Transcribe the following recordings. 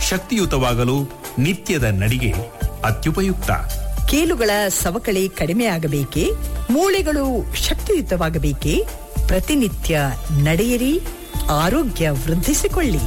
ಶಕ್ತಿಯುತವಾಗಲು ನಿತ್ಯದ ನಡಿಗೆ ಅತ್ಯುಪಯುಕ್ತ ಕೀಲುಗಳ ಸವಕಳಿ ಕಡಿಮೆಯಾಗಬೇಕೇ ಮೂಳೆಗಳು ಶಕ್ತಿಯುತವಾಗಬೇಕೇ ಪ್ರತಿನಿತ್ಯ ನಡೆಯಿರಿ ಆರೋಗ್ಯ ವೃದ್ಧಿಸಿಕೊಳ್ಳಿ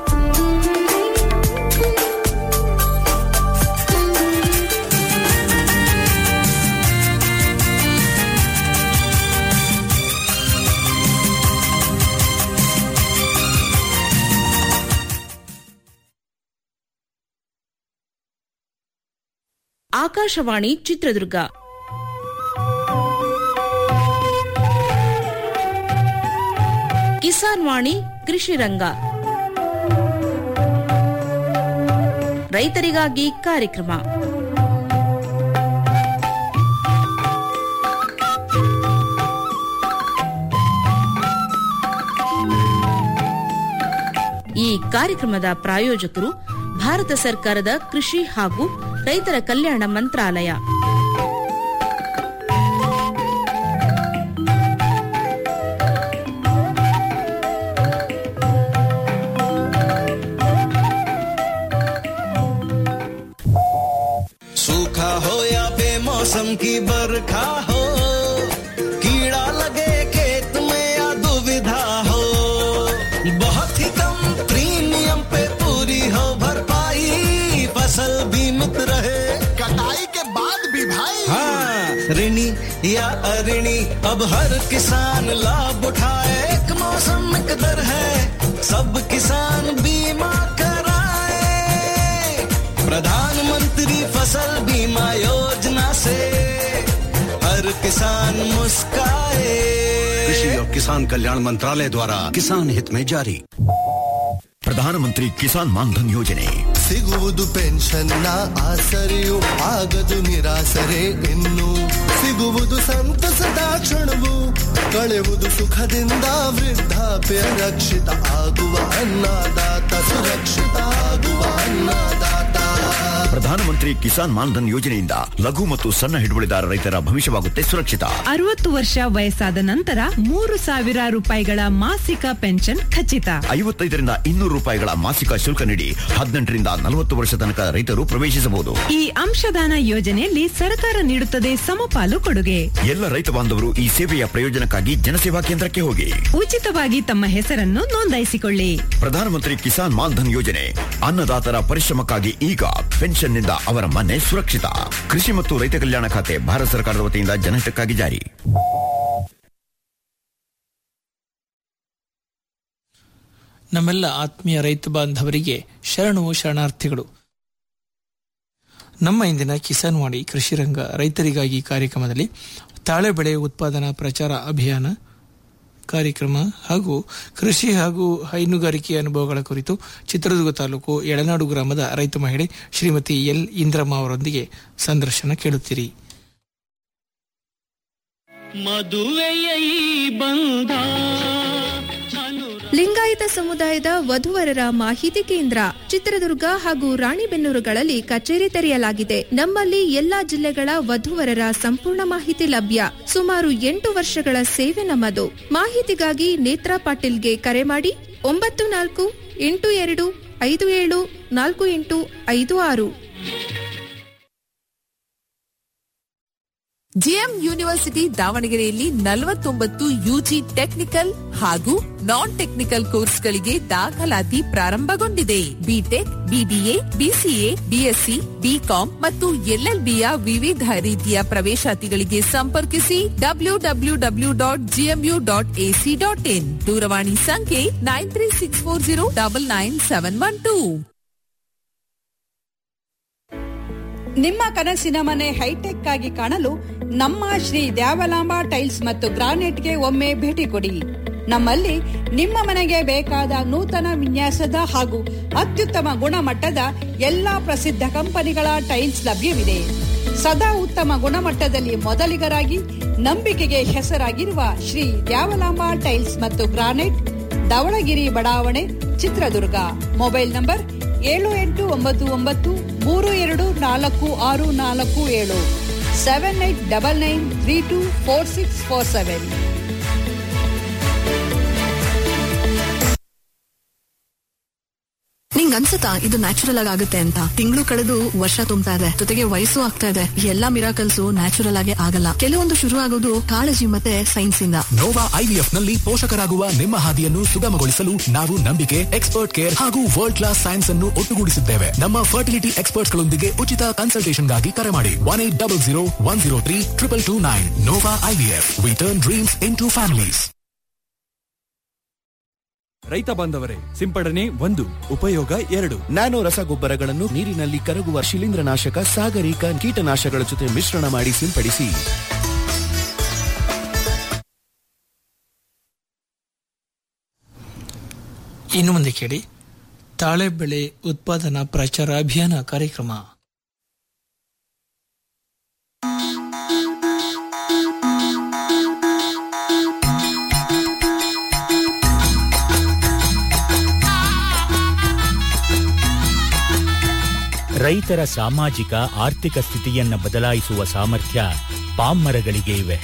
ಆಕಾಶವಾಣಿ ಚಿತ್ರದುರ್ಗ ಕಿಸಾನ್ ವಾಣಿ ಕೃಷಿ ರಂಗ ರೈತರಿಗಾಗಿ ಕಾರ್ಯಕ್ರಮ ಈ ಕಾರ್ಯಕ್ರಮದ ಪ್ರಾಯೋಜಕರು ಭಾರತ ಸರ್ಕಾರದ ಕೃಷಿ ಹಾಗೂ ರೈತರ ಕಲ್ಯಾಣ ಮಂತ್ರಾಲಯ सूखा हो या बेमौसम की बरखा हो कीड़ा लगे खेत में या दुविधा हो बहुत ही कम प्रीमियम पे पूरी हो भरपाई फसल बीमित रहे कटाई के बाद भी भाई हाँ ऋणी या अऋणी अब हर किसान लाभ उठाए एक मौसम एक दर है सब किसान बीमा कराए प्रधानमंत्री फसल बीमा योजना से हर किसान मुस्काए कृषि और किसान कल्याण मंत्रालय द्वारा किसान हित में जारी ಪ್ರಧಾನಮಂತ್ರಿ ಕಿಸಾನ್ ಮಾನ್ಧನ್ ಯೋಜನೆ ಸಿಗುವುದು ಪೆನ್ಷನ್ನ ಆಸರೆಯು ಆಗದು ನಿರಾಸರೆ ಇನ್ನು ಸಿಗುವುದು ಸಂತಸದ ಕ್ಷಣವು ಕಳೆಯುವುದು ಸುಖದಿಂದ ವೃದ್ಧಾಪ್ಯ ರಕ್ಷಿತ ಆಗುವ ಅನ್ನದಾತ ಸುರಕ್ಷಿತ ಆಗುವ ಅನ್ನದಾತ ಪ್ರಧಾನಮಂತ್ರಿ ಕಿಸಾನ್ ಮಾನ್ಧನ್ ಯೋಜನೆಯಿಂದ ಲಘು ಮತ್ತು ಸಣ್ಣ ಹಿಡುವಳಿದಾರ ರೈತರ ಭವಿಷ್ಯವಾಗುತ್ತೆ ಸುರಕ್ಷಿತ ಅರವತ್ತು ವರ್ಷ ವಯಸ್ಸಾದ ನಂತರ ಮೂರು ಸಾವಿರ ರೂಪಾಯಿಗಳ ಮಾಸಿಕ ಪೆನ್ಷನ್ ಖಚಿತ ಐವತ್ತೈದರಿಂದ ಇನ್ನೂರು ರೂಪಾಯಿಗಳ ಮಾಸಿಕ ಶುಲ್ಕ ನೀಡಿ ಹದಿನೆಂಟರಿಂದ ನಲವತ್ತು ವರ್ಷ ತನಕ ರೈತರು ಪ್ರವೇಶಿಸಬಹುದು ಈ ಅಂಶದಾನ ಯೋಜನೆಯಲ್ಲಿ ಸರ್ಕಾರ ನೀಡುತ್ತದೆ ಸಮಪಾಲು ಕೊಡುಗೆ ಎಲ್ಲ ರೈತ ಬಾಂಧವರು ಈ ಸೇವೆಯ ಪ್ರಯೋಜನಕ್ಕಾಗಿ ಜನಸೇವಾ ಕೇಂದ್ರಕ್ಕೆ ಹೋಗಿ ಉಚಿತವಾಗಿ ತಮ್ಮ ಹೆಸರನ್ನು ನೋಂದಾಯಿಸಿಕೊಳ್ಳಿ ಪ್ರಧಾನಮಂತ್ರಿ ಕಿಸಾನ್ ಮಾನ್ಧನ್ ಯೋಜನೆ ಅನ್ನದಾತರ ಪರಿಶ್ರಮಕ್ಕಾಗಿ ಈಗ ಪೆನ್ಷನ್ನಿಂದ ಅವರ ಮನೆ ಸುರಕ್ಷಿತ ಕೃಷಿ ಮತ್ತು ರೈತ ಕಲ್ಯಾಣ ಖಾತೆ ಭಾರತ ಸರ್ಕಾರದ ವತಿಯಿಂದ ಜನಹಿತಕ್ಕಾಗಿ ಜಾರಿ ನಮ್ಮೆಲ್ಲ ಆತ್ಮೀಯ ರೈತ ಬಾಂಧವರಿಗೆ ಶರಣು ಶರಣಾರ್ಥಿಗಳು ನಮ್ಮ ಇಂದಿನ ಕಿಸಾನ್ ವಾಣಿ ಕೃಷಿ ರಂಗ ರೈತರಿಗಾಗಿ ಕಾರ್ಯಕ್ರಮದಲ್ಲಿ ತಾಳೆ ಬೆಳೆ ಉತ್ಪಾದನಾ ಪ್ರಚಾರ ಅಭಿಯಾನ ಕಾರ್ಯಕ್ರಮ ಹಾಗೂ ಕೃಷಿ ಹಾಗೂ ಹೈನುಗಾರಿಕೆ ಅನುಭವಗಳ ಕುರಿತು ಚಿತ್ರದುರ್ಗ ತಾಲೂಕು ಎಳನಾಡು ಗ್ರಾಮದ ರೈತ ಮಹಿಳೆ ಶ್ರೀಮತಿ ಎಲ್ ಇಂದ್ರಮ್ಮ ಅವರೊಂದಿಗೆ ಸಂದರ್ಶನ ಕೇಳುತ್ತೀರಿ ಮದುವೆಯ ಈ ಬಂಧ ಲಿಂಗಾಯತ ಸಮುದಾಯದ ವಧುವರರ ಮಾಹಿತಿ ಕೇಂದ್ರ ಚಿತ್ರದುರ್ಗ ಹಾಗೂ ರಾಣಿಬೆನ್ನೂರುಗಳಲ್ಲಿ ಕಚೇರಿ ತೆರೆಯಲಾಗಿದೆ ನಮ್ಮಲ್ಲಿ ಎಲ್ಲಾ ಜಿಲ್ಲೆಗಳ ವಧುವರರ ಸಂಪೂರ್ಣ ಮಾಹಿತಿ ಲಭ್ಯ ಸುಮಾರು ಎಂಟು ವರ್ಷಗಳ ಸೇವೆ ನಮ್ಮದು ಮಾಹಿತಿಗಾಗಿ ನೇತ್ರಾ ಪಾಟೀಲ್ಗೆ ಕರೆ ಮಾಡಿ ಒಂಬತ್ತು ನಾಲ್ಕು ಎಂಟು ಎರಡು ಐದು ಏಳು ನಾಲ್ಕು ಎಂಟು ಐದು ಆರು ಜಿಎಂ ಯೂನಿವರ್ಸಿಟಿ ದಾವಣಗೆರೆಯಲ್ಲಿ ನಲವತ್ತೊಂಬತ್ತು ಯುಜಿ ಟೆಕ್ನಿಕಲ್ ಹಾಗೂ ನಾನ್ ಟೆಕ್ನಿಕಲ್ ಕೋರ್ಸ್ಗಳಿಗೆ ದಾಖಲಾತಿ ಪ್ರಾರಂಭಗೊಂಡಿದೆ BTech BBA BCA BSc BCom ಮತ್ತು ಎಲ್ಎಲ್ಬಿಯ ವಿವಿಧ ರೀತಿಯ ಪ್ರವೇಶಾತಿಗಳಿಗೆ ಸಂಪರ್ಕಿಸಿ W W W dot GMU dot AC dot in ದೂರವಾಣಿ ಸಂಖ್ಯೆ nine three six four zero double nine seven one two ನಿಮ್ಮ ಕನಸಿನ ಮನೆ ಹೈಟೆಕ್ ಆಗಿ ಕಾಣಲು ನಮ್ಮ ಶ್ರೀ ದ್ಯಾವಲಾಂಬ ಟೈಲ್ಸ್ ಮತ್ತು ಗ್ರಾನೈಟ್ಗೆ ಒಮ್ಮೆ ಭೇಟಿ ಕೊಡಿ ನಮ್ಮಲ್ಲಿ ನಿಮ್ಮ ಮನೆಗೆ ಬೇಕಾದ ನೂತನ ವಿನ್ಯಾಸದ ಹಾಗೂ ಅತ್ಯುತ್ತಮ ಗುಣಮಟ್ಟದ ಎಲ್ಲಾ ಪ್ರಸಿದ್ಧ ಕಂಪನಿಗಳ ಟೈಲ್ಸ್ ಲಭ್ಯವಿದೆ ಸದಾ ಉತ್ತಮ ಗುಣಮಟ್ಟದಲ್ಲಿ ಮೊದಲಿಗರಾಗಿ ನಂಬಿಕೆಗೆ ಹೆಸರಾಗಿರುವ ಶ್ರೀ ದ್ಯಾವಲಾಂಬ ಟೈಲ್ಸ್ ಮತ್ತು ಗ್ರಾನೈಟ್ ಧವಳಗಿರಿ ಬಡಾವಣೆ ಚಿತ್ರದುರ್ಗ ಮೊಬೈಲ್ ನಂಬರ್ ಏಳು ಎಂಟು ಒಂಬತ್ತು ಒಂಬತ್ತು ಮೂರು ಎರಡು ನಾಲ್ಕು ಆರು ನಾಲ್ಕು ಏಳು seven eight double nine three two four six four seven நீங்க ನಿಮ್ಗೆ ಅನ್ಸುತ್ತಾ ಇದು ನ್ಯಾಚುರಲ್ ಆಗಿ ಆಗುತ್ತೆ ಅಂತ ತಿಂಗಳು ಕಳೆದು ವರ್ಷ ತುಂಬ್ತಾ ಇದೆ ಜೊತೆಗೆ ವಯಸ್ಸು ಆಗ್ತಾ ಇದೆ ಎಲ್ಲಾ ಮಿರಾಕಲ್ಸ್ ನ್ಯಾಚುರಲ್ ಆಗಿ ಆಗಲ್ಲ ಕೆಲವೊಂದು ಶುರು ಆಗೋದು ಕಾಳಜಿ ಮತ್ತೆ ಸೈನ್ಸ್ ಇಂದ ನೋವಾ ಐವಿಎಫ್ ನಲ್ಲಿ ಪೋಷಕರಾಗುವ ನಿಮ್ಮ ಹಾದಿಯನ್ನು ಸುಗಮಗೊಳಿಸಲು ನಾವು ನಂಬಿಕೆ ಎಕ್ಸ್ಪರ್ಟ್ ಕೇರ್ ಹಾಗೂ ವರ್ಲ್ಡ್ ಕ್ಲಾಸ್ ಸೈನ್ಸ್ ಅನ್ನು ಒಟ್ಟುಗೂಡಿಸಿದ್ದೇವೆ ನಮ್ಮ ಫರ್ಟಿಲಿಟಿ ಎಕ್ಸ್ಪರ್ಟ್ಸ್ ಗಳೊಂದಿಗೆ ಉಚಿತ ಕನ್ಸಲ್ಟೇಷನ್ಗಾಗಿ ಕರೆ ಮಾಡಿ one eight double zero one zero three triple two nine Nova IVF we turn dreams into families ರೈತ ಬಾಂಧವರೇ ಸಿಂಪಡಣೆ ಒಂದು ಉಪಯೋಗ ಎರಡು ನ್ಯಾನೋ ರಸಗೊಬ್ಬರಗಳನ್ನು ನೀರಿನಲ್ಲಿ ಕರಗುವ ಶಿಲೀಂಧ್ರನಾಶಕ ಸಾಗರಿಕ ಕೀಟನಾಶಕಗಳ ಜೊತೆ ಮಿಶ್ರಣ ಮಾಡಿ ಸಿಂಪಡಿಸಿ ಇನ್ನು ಮುಂದೆ ಕೇಳಿ ತಾಳೆ ಬೆಳೆ ಉತ್ಪಾದನಾ ಪ್ರಚಾರ ಅಭಿಯಾನ ಕಾರ್ಯಕ್ರಮ ರೈತರ ಸಾಮಾಜಿಕ ಆರ್ಥಿಕ ಸ್ಥಿತಿಯನ್ನ ಬದಲಾಯಿಸುವ ಸಾಮರ್ಥ್ಯ ಪಾಮ್ ಮರಗಳಿಗೆ ಇವೆ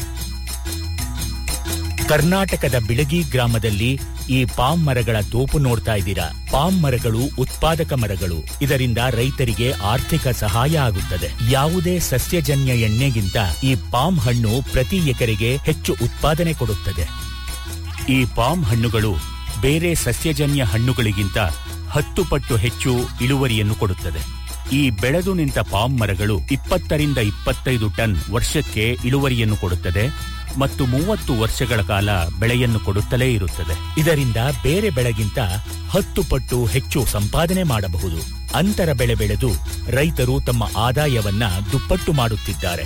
ಕರ್ನಾಟಕದ ಬಿಳಗಿ ಗ್ರಾಮದಲ್ಲಿ ಈ ಪಾಮ್ ಮರಗಳ ತೋಪು ನೋಡ್ತಾ ಇದ್ದೀರಾ ಪಾಮ್ ಮರಗಳು ಉತ್ಪಾದಕ ಮರಗಳು ಇದರಿಂದ ರೈತರಿಗೆ ಆರ್ಥಿಕ ಸಹಾಯ ಆಗುತ್ತದೆ ಯಾವುದೇ ಸಸ್ಯಜನ್ಯ ಎಣ್ಣೆಗಿಂತ ಈ ಪಾಮ್ ಹಣ್ಣು ಪ್ರತಿ ಎಕರೆಗೆ ಹೆಚ್ಚು ಉತ್ಪಾದನೆ ಕೊಡುತ್ತದೆ ಈ ಪಾಮ್ ಹಣ್ಣುಗಳು ಬೇರೆ ಸಸ್ಯಜನ್ಯ ಹಣ್ಣುಗಳಿಗಿಂತ ಹತ್ತು ಪಟ್ಟು ಹೆಚ್ಚು ಇಳುವರಿಯನ್ನು ಕೊಡುತ್ತದೆ ಈ ಬೆಳೆದು ನಿಂತ ಪಾಮ್ ಮರಗಳು ಇಪ್ಪತ್ತರಿಂದ ಇಪ್ಪತ್ತೈದು ಟನ್ ವರ್ಷಕ್ಕೆ ಇಳುವರಿಯನ್ನು ಕೊಡುತ್ತದೆ ಮತ್ತು ಮೂವತ್ತು ವರ್ಷಗಳ ಕಾಲ ಬೆಳೆಯನ್ನು ಕೊಡುತ್ತಲೇ ಇರುತ್ತದೆ ಇದರಿಂದ ಬೇರೆ ಬೆಳೆಗಿಂತ ಹತ್ತು ಪಟ್ಟು ಹೆಚ್ಚು ಸಂಪಾದನೆ ಮಾಡಬಹುದು ಅಂತರ ಬೆಳೆ ಬೆಳೆದು ರೈತರು ತಮ್ಮ ಆದಾಯವನ್ನ ದುಪ್ಪಟ್ಟು ಮಾಡುತ್ತಿದ್ದಾರೆ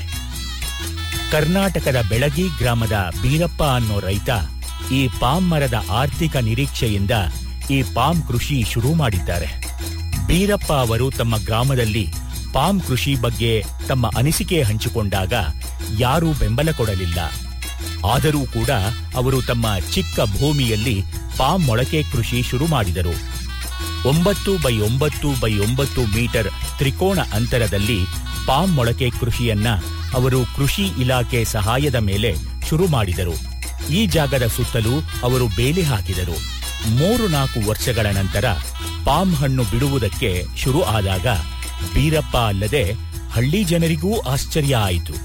ಕರ್ನಾಟಕದ ಬೆಳಗಿ ಗ್ರಾಮದ ಬೀರಪ್ಪ ಅನ್ನೋ ರೈತ ಈ ಪಾಮ್ ಮರದ ಆರ್ಥಿಕ ನಿರೀಕ್ಷೆಯಿಂದ ಈ ಪಾಮ್ ಕೃಷಿ ಶುರು ಮಾಡಿದ್ದಾರೆ ಬೀರಪ್ಪ ಅವರು ತಮ್ಮ ಗ್ರಾಮದಲ್ಲಿ ಪಾಮ್ ಕೃಷಿ ಬಗ್ಗೆ ತಮ್ಮ ಅನಿಸಿಕೆ ಹಂಚಿಕೊಂಡಾಗ ಯಾರೂ ಬೆಂಬಲ ಕೊಡಲಿಲ್ಲ ಆದರೂ ಕೂಡ ಅವರು ತಮ್ಮ ಚಿಕ್ಕ ಭೂಮಿಯಲ್ಲಿ ಪಾಮ್ ಮೊಳಕೆ ಕೃಷಿ ಶುರು ಮಾಡಿದರು ಒಂಬತ್ತು ಬೈ ಒಂಬತ್ತು ಬೈ ಒಂಬತ್ತು ಮೀಟರ್ ತ್ರಿಕೋಣ ಅಂತರದಲ್ಲಿ ಪಾಮ್ ಮೊಳಕೆ ಕೃಷಿಯನ್ನ ಅವರು ಕೃಷಿ ಇಲಾಖೆ ಸಹಾಯದ ಮೇಲೆ ಶುರು ಮಾಡಿದರು ಈ ಜಾಗದ ಸುತ್ತಲೂ ಅವರು ಬೇಲಿ ಹಾಕಿದರು ಮೂರು ನಾಲ್ಕು ವರ್ಷಗಳ ನಂತರ ಪಾಮ್ ಹಣ್ಣು ಬಿಡುವುದಕ್ಕೆ ಶುರು ಆದಾಗ ಬೀರಪ್ಪ ಅಲ್ಲದೆ ಹಳ್ಳಿ ಜನರಿಗೂ ಆಶ್ಚರ್ಯ ಆಯಿತು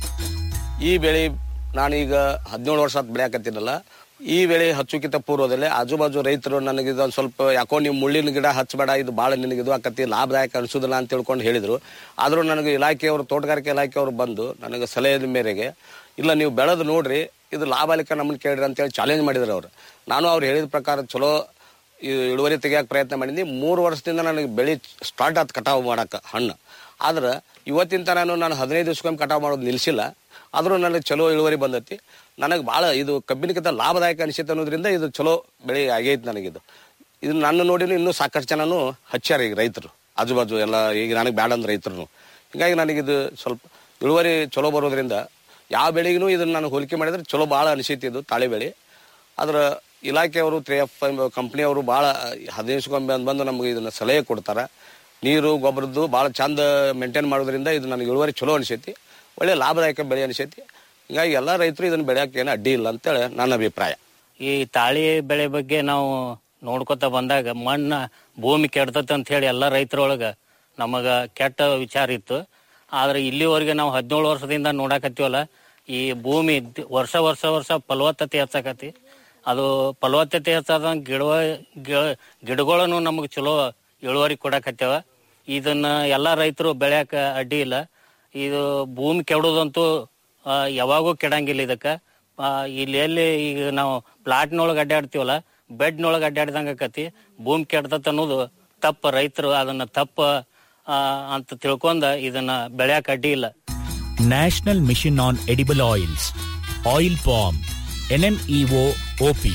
ಈ ಬೆಳೆ ನಾನೀಗ ಹದಿನೇಳು ವರ್ಷ ಆತ್ ಬೆಳೆಯಕತ್ತೀನಲ್ಲ ಈ ಬೆಳೆ ಹಚ್ಚುಕಿತ ಪೂರ್ವದಲ್ಲೇ ಆಜು ಬಾಜು ರೈತರು ನನಗೆ ಇದೊಂದು ಸ್ವಲ್ಪ ಯಾಕೋ ನೀವು ಮುಳ್ಳಿನ ಗಿಡ ಹಚ್ಚಬೇಡ ಇದು ಭಾಳ ನಿನಗೆ ಇದು ಆಕತಿ ಲಾಭದಾಯಕ ಅನಿಸೋದಿಲ್ಲ ಅಂತ ತಿಳ್ಕೊಂಡು ಹೇಳಿದ್ರು ಆದರೂ ನನಗೆ ಇಲಾಖೆಯವರು ತೋಟಗಾರಿಕೆ ಇಲಾಖೆಯವರು ಬಂದು ನನಗೆ ಸಲಹೆಯ ಮೇರೆಗೆ ಇಲ್ಲ ನೀವು ಬೆಳೆದು ನೋಡ್ರಿ ಇದು ಲಾಭಾಲಿಕ ನಮ್ಮನ್ನು ಕೇಳ್ರಿ ಅಂತೇಳಿ ಚಾಲೆಂಜ್ ಮಾಡಿದ್ರು ಅವರು ನಾನು ಅವ್ರು ಹೇಳಿದ ಪ್ರಕಾರ ಚಲೋ ಈ ಇಳುವರಿ ತೆಗಿಯಕ್ಕೆ ಪ್ರಯತ್ನ ಮಾಡಿದ್ನಿ ಮೂರು ವರ್ಷದಿಂದ ನನಗೆ ಬೆಳೆ ಸ್ಟಾರ್ಟ್ ಆಯ್ತು ಕಟಾವು ಮಾಡಕ್ಕೆ ಹಣ್ಣು ಆದ್ರೆ ಇವತ್ತಿನ ನಾನು ನಾನು ಹದಿನೈದು ದಿವ್ಸಕ್ಕೊಮ್ಮೆ ಕಟಾವು ಮಾಡೋದು ನಿಲ್ಲಿಸಿಲ್ಲ ಆದರೂ ನನಗೆ ಚಲೋ ಇಳುವರಿ ಬಂದೈತಿ ನನಗೆ ಭಾಳ ಇದು ಕಬ್ಬಿನಕ್ಕಿಂತ ಲಾಭದಾಯಕ ಅನಿಸಿತ್ತು ಅನ್ನೋದ್ರಿಂದ ಇದು ಚಲೋ ಬೆಳೆ ಆಗೈತೆ ನನಗಿದು ಇದು ನನ್ನ ನೋಡಿ ಇನ್ನೂ ಸಾಕಷ್ಟು ಜನನು ಹಚ್ಚಾರ ಈಗ ರೈತರು ಆಜು ಬಾಜು ಎಲ್ಲ ಈಗ ನನಗೆ ಬ್ಯಾಡ ಅಂದ್ ರೈತರು ಹೀಗಾಗಿ ನನಗಿದು ಸ್ವಲ್ಪ ಇಳುವರಿ ಚಲೋ ಬರೋದ್ರಿಂದ ಯಾವ ಬೆಳೆಗೂ ಇದನ್ನು ನಾನು ಹೋಲಿಕೆ ಮಾಡಿದ್ರೆ ಚಲೋ ಭಾಳ ಅನಿಸೈತಿ ಇದು ತಾಳೆ ಬೆಳೆ ಆದ್ರೆ ಇಲಾಖೆಯವರು ತ್ರೀ ಎಫ್ ಕಂಪ್ನಿಯವರು ಭಾಳ ಹದಿನೈದು ಬಂದು ನಮಗೆ ಇದನ್ನು ಸಲಹೆ ಕೊಡ್ತಾರೆ ನೀರು ಗೊಬ್ಬರದ್ದು ಭಾಳ ಚಂದ ಮೇಂಟೈನ್ ಮಾಡೋದ್ರಿಂದ ಇದು ನನಗೆ ಇಳುವರಿ ಚಲೋ ಅನಿಸೈತಿ ಒಳ್ಳೆ ಲಾಭದಾಯಕ ಬೆಳೆ ಅನಿಸೈತಿ ಹೀಗಾಗಿ ಎಲ್ಲ ರೈತರು ಇದನ್ನು ಬೆಳೆಯೋಕೆ ಏನು ಅಡ್ಡಿ ಇಲ್ಲ ಅಂತೇಳಿ ನನ್ನ ಅಭಿಪ್ರಾಯ ಈ ತಾಳಿ ಬೆಳೆ ಬಗ್ಗೆ ನಾವು ನೋಡ್ಕೊತ ಬಂದಾಗ ಮಣ್ಣ ಭೂಮಿ ಕೆಡ್ತೈತೆ ಅಂತ ಹೇಳಿ ಎಲ್ಲ ರೈತರೊಳಗ ನಮಗ ಕೆಟ್ಟ ವಿಚಾರ ಇತ್ತು ಆದ್ರೆ ಇಲ್ಲಿವರೆಗೆ ನಾವು ಹದಿನೇಳು ವರ್ಷದಿಂದ ನೋಡಾಕತ್ತೀವಲ್ಲ ಈ ಭೂಮಿ ದ್- ವರ್ಷ ವರ್ಷ ವರ್ಷ ಫಲವತ್ತತೆ ಹೆಚ್ಚಾಕತಿ ಅದು ಫಲವತ್ತತೆ ಹೆಚ್ಚಾದ ಗಿಡ ಗಿಡ- ಗಿಡಗಳನ್ನು ನಮಗೆ ಚಲೋ ಇಳುವರಿ ಕೊಡಾಕತ್ಯಾವ ಇದನ್ನ ಎಲ್ಲ ರೈತರು ಬೆಳ್ಯಾಕ ಅಡ್ಡಿ ಇಲ್ಲ ಇದು ಭೂಮಿ ಕೆಡೋದಂತೂ ಆ, ಯಾವಾಗೂ ಕೆಡಂಗಿಲ್ಲ ಇದಕ್ಕೆ ಇಲ್ಲಿ ಎಲ್ಲಿ ಈಗ ನಾವು ಪ್ಲಾಟ್ನೊಳಗೆ ಅಡ್ಡಾಡ್ತೀವಲ್ಲ ಬೆಡ್ನೊಳಗೆ ಅಡ್ಡಾಡ್ದಂಗೆ ಆಕತಿ ಭೂಮಿ ಕೆಡ್ತತ್ ಅನ್ನೋದು ತಪ್ಪ ರೈತರು ಅದನ್ನ ತಪ್ಪ ಆ, ಅಂತ ತಿಳ್ಕೊಂಡ ಇದನ್ನ ಬೆಳ್ಯಾಕ ಅಡ್ಡಿ ಇಲ್ಲ national mission on edible oils oil palm NMEO OP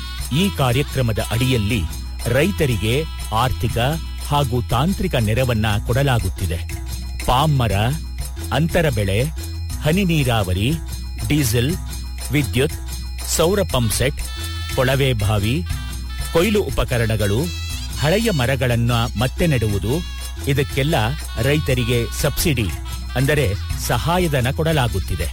ಈ ಕಾರ್ಯಕ್ರಮದ ಅಡಿಯಲ್ಲಿ ರೈತರಿಗೆ ಆರ್ಥಿಕ ಹಾಗೂ ತಾಂತ್ರಿಕ ನೆರವನ್ನ ಕೊಡಲಾಗುತ್ತಿದೆ ಪಾಮ್ ಮರ ಅಂತರ ಬೆಳೆ ಹನಿ ನೀರಾವರಿ ಡೀಸೆಲ್ ವಿದ್ಯುತ್ ಸೌರ ಪಂಪ್ ಸೆಟ್ ಕೊಳವೆ ಬಾವಿ ಕೊಯ್ಲು ಉಪಕರಣಗಳು ಹಳೆಯ ಮರಗಳನ್ನ ಮತ್ತೆ ನೆಡುವುದು ಇದಕ್ಕೆಲ್ಲ ರೈತರಿಗೆ ಸಬ್ಸಿಡಿ ಅಂದರೆ ಸಹಾಯಧನ ಕೊಡಲಾಗುತ್ತಿದೆ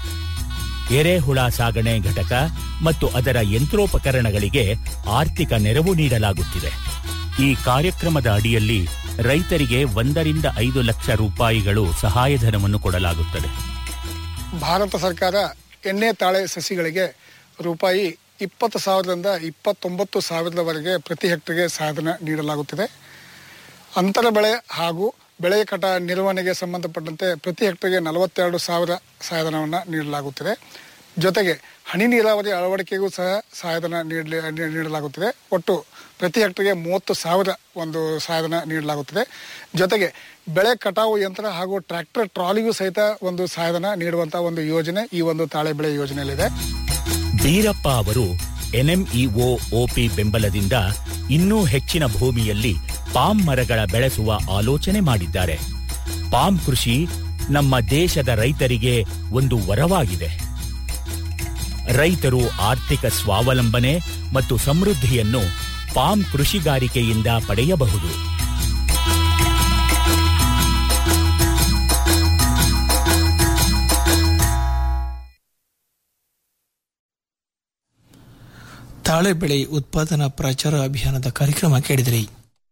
ಎರೆಹುಳ ಸಾಗಣೆ ಘಟಕ ಮತ್ತು ಅದರ ಯಂತ್ರೋಪಕರಣಗಳಿಗೆ ಆರ್ಥಿಕ ನೆರವು ನೀಡಲಾಗುತ್ತಿದೆ ಈ ಕಾರ್ಯಕ್ರಮದ ಅಡಿಯಲ್ಲಿ ರೈತರಿಗೆ ಒಂದರಿಂದ ಐದು ಲಕ್ಷ ರೂಪಾಯಿಗಳು ಸಹಾಯಧನವನ್ನು ಕೊಡಲಾಗುತ್ತದೆ ಭಾರತ ಸರ್ಕಾರ ಎಣ್ಣೆ ತಾಳೆ ಸಸಿಗಳಿಗೆ ರೂಪಾಯಿ ಇಪ್ಪತ್ತು ಸಾವಿರದಿಂದ ಇಪ್ಪತ್ತೊಂಬತ್ತು ಸಾವಿರದವರೆಗೆ ಪ್ರತಿ ಹೆಕ್ಟರ್ಗೆ ಸಹಾಯಧನ ನೀಡಲಾಗುತ್ತಿದೆ ಅಂತರ ಬೆಳೆ ಹಾಗೂ ಬೆಳೆ ಕಟ ನಿರ್ವಹಣೆಗೆ ಸಂಬಂಧಪಟ್ಟಂತೆ ಪ್ರತಿ ಹೆಕ್ಟರ್ಗೆ ನಲವತ್ತೆರಡು ಸಾವಿರ ಸಹಾಯಧನವನ್ನು ನೀಡಲಾಗುತ್ತಿದೆ ಜೊತೆಗೆ ಹನಿ ನೀರಾವರಿ ಅಳವಡಿಕೆಗೂ ಸಹ ಸಹಾಯಧನ ನೀಡಲಿ ನೀ- ನೀಡಲಾಗುತ್ತಿದೆ ಒಟ್ಟು ಪ್ರತಿ ಹೆಕ್ಟರ್ಗೆ ಮೂವತ್ತು ಸಾವಿರ ಒಂದು ಸಹಾಯಧನ ನೀಡಲಾಗುತ್ತದೆ ಜೊತೆಗೆ ಬೆಳೆ ಕಟಾವು ಯಂತ್ರ ಹಾಗೂ ಟ್ರ್ಯಾಕ್ಟರ್ ಟ್ರಾಲಿಗೂ ಸಹಿತ ಒಂದು ಸಹಾಯಧನ ನೀಡುವಂತಹ ಒಂದು ಯೋಜನೆ ಈ ಒಂದು ತಾಳೆ ಬೆಳೆ ಯೋಜನೆಯಲ್ಲಿದೆ ಬೀರಪ್ಪ ಅವರು ಎನ್ಎಂಇಒ ಒಪಿ ಬೆಂಬಲದಿಂದ ಇನ್ನೂ ಹೆಚ್ಚಿನ ಭೂಮಿಯಲ್ಲಿ ಪಾಮ್ ಮರಗಳ ಬೆಳೆಸುವ ಆಲೋಚನೆ ಮಾಡಿದ್ದಾರೆ ಪಾಮ್ ಕೃಷಿ ನಮ್ಮ ದೇಶದ ರೈತರಿಗೆ ಒಂದು ವರವಾಗಿದೆ ರೈತರು ಆರ್ಥಿಕ ಸ್ವಾವಲಂಬನೆ ಮತ್ತು ಸಮೃದ್ಧಿಯನ್ನು ಪಾಮ್ ಕೃಷಿಗಾರಿಕೆಯಿಂದ ಪಡೆಯಬಹುದು ತಾಳೆ ಬೆಳೆ ಉತ್ಪಾದನಾ ಪ್ರಚಾರ ಅಭಿಯಾನದ ಕಾರ್ಯಕ್ರಮ ಕೇಳಿದಿರಿ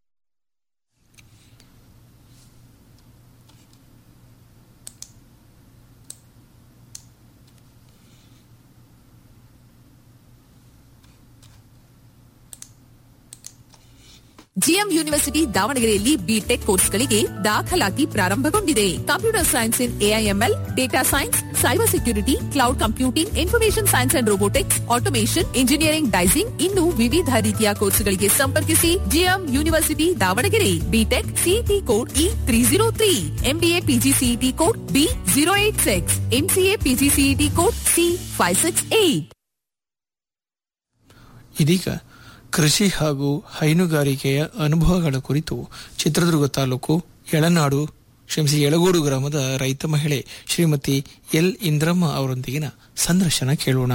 ಜಿಎಂ ಯೂನಿವರ್ಸಿಟಿ ದಾವಣಗೆರೆಯಲ್ಲಿ ಬಿಟೆಕ್ ಕೋರ್ಸ್ಗಳಿಗೆ ದಾಖಲಾತಿ ಪ್ರಾರಂಭಗೊಂಡಿದೆ computer science in AIML data science cyber security cloud computing information science and robotics automation engineering ಡೈಸಿಂಗ್ ಇನ್ನು ವಿವಿಧ ರೀತಿಯ ಕೋರ್ಸ್ಗಳಿಗೆ ಸಂಪರ್ಕಿಸಿ GM university Davanagere BTech CET code E three zero three MBA PGCET code B zero eight six MCA PGCET code C five six eight ಇದೀಗ ಕೃಷಿ ಹಾಗೂ ಹೈನುಗಾರಿಕೆಯ ಅನುಭವಗಳ ಕುರಿತು ಚಿತ್ರದುರ್ಗ ತಾಲೂಕು ಯಳನಾಡು ಕ್ಷಮಿಸಿ ಯಳಗೋಡು ಗ್ರಾಮದ ರೈತ ಮಹಿಳೆ ಶ್ರೀಮತಿ ಎಲ್ ಇಂದ್ರಮ್ಮ ಅವರೊಂದಿಗಿನ ಸಂದರ್ಶನ ಕೇಳೋಣ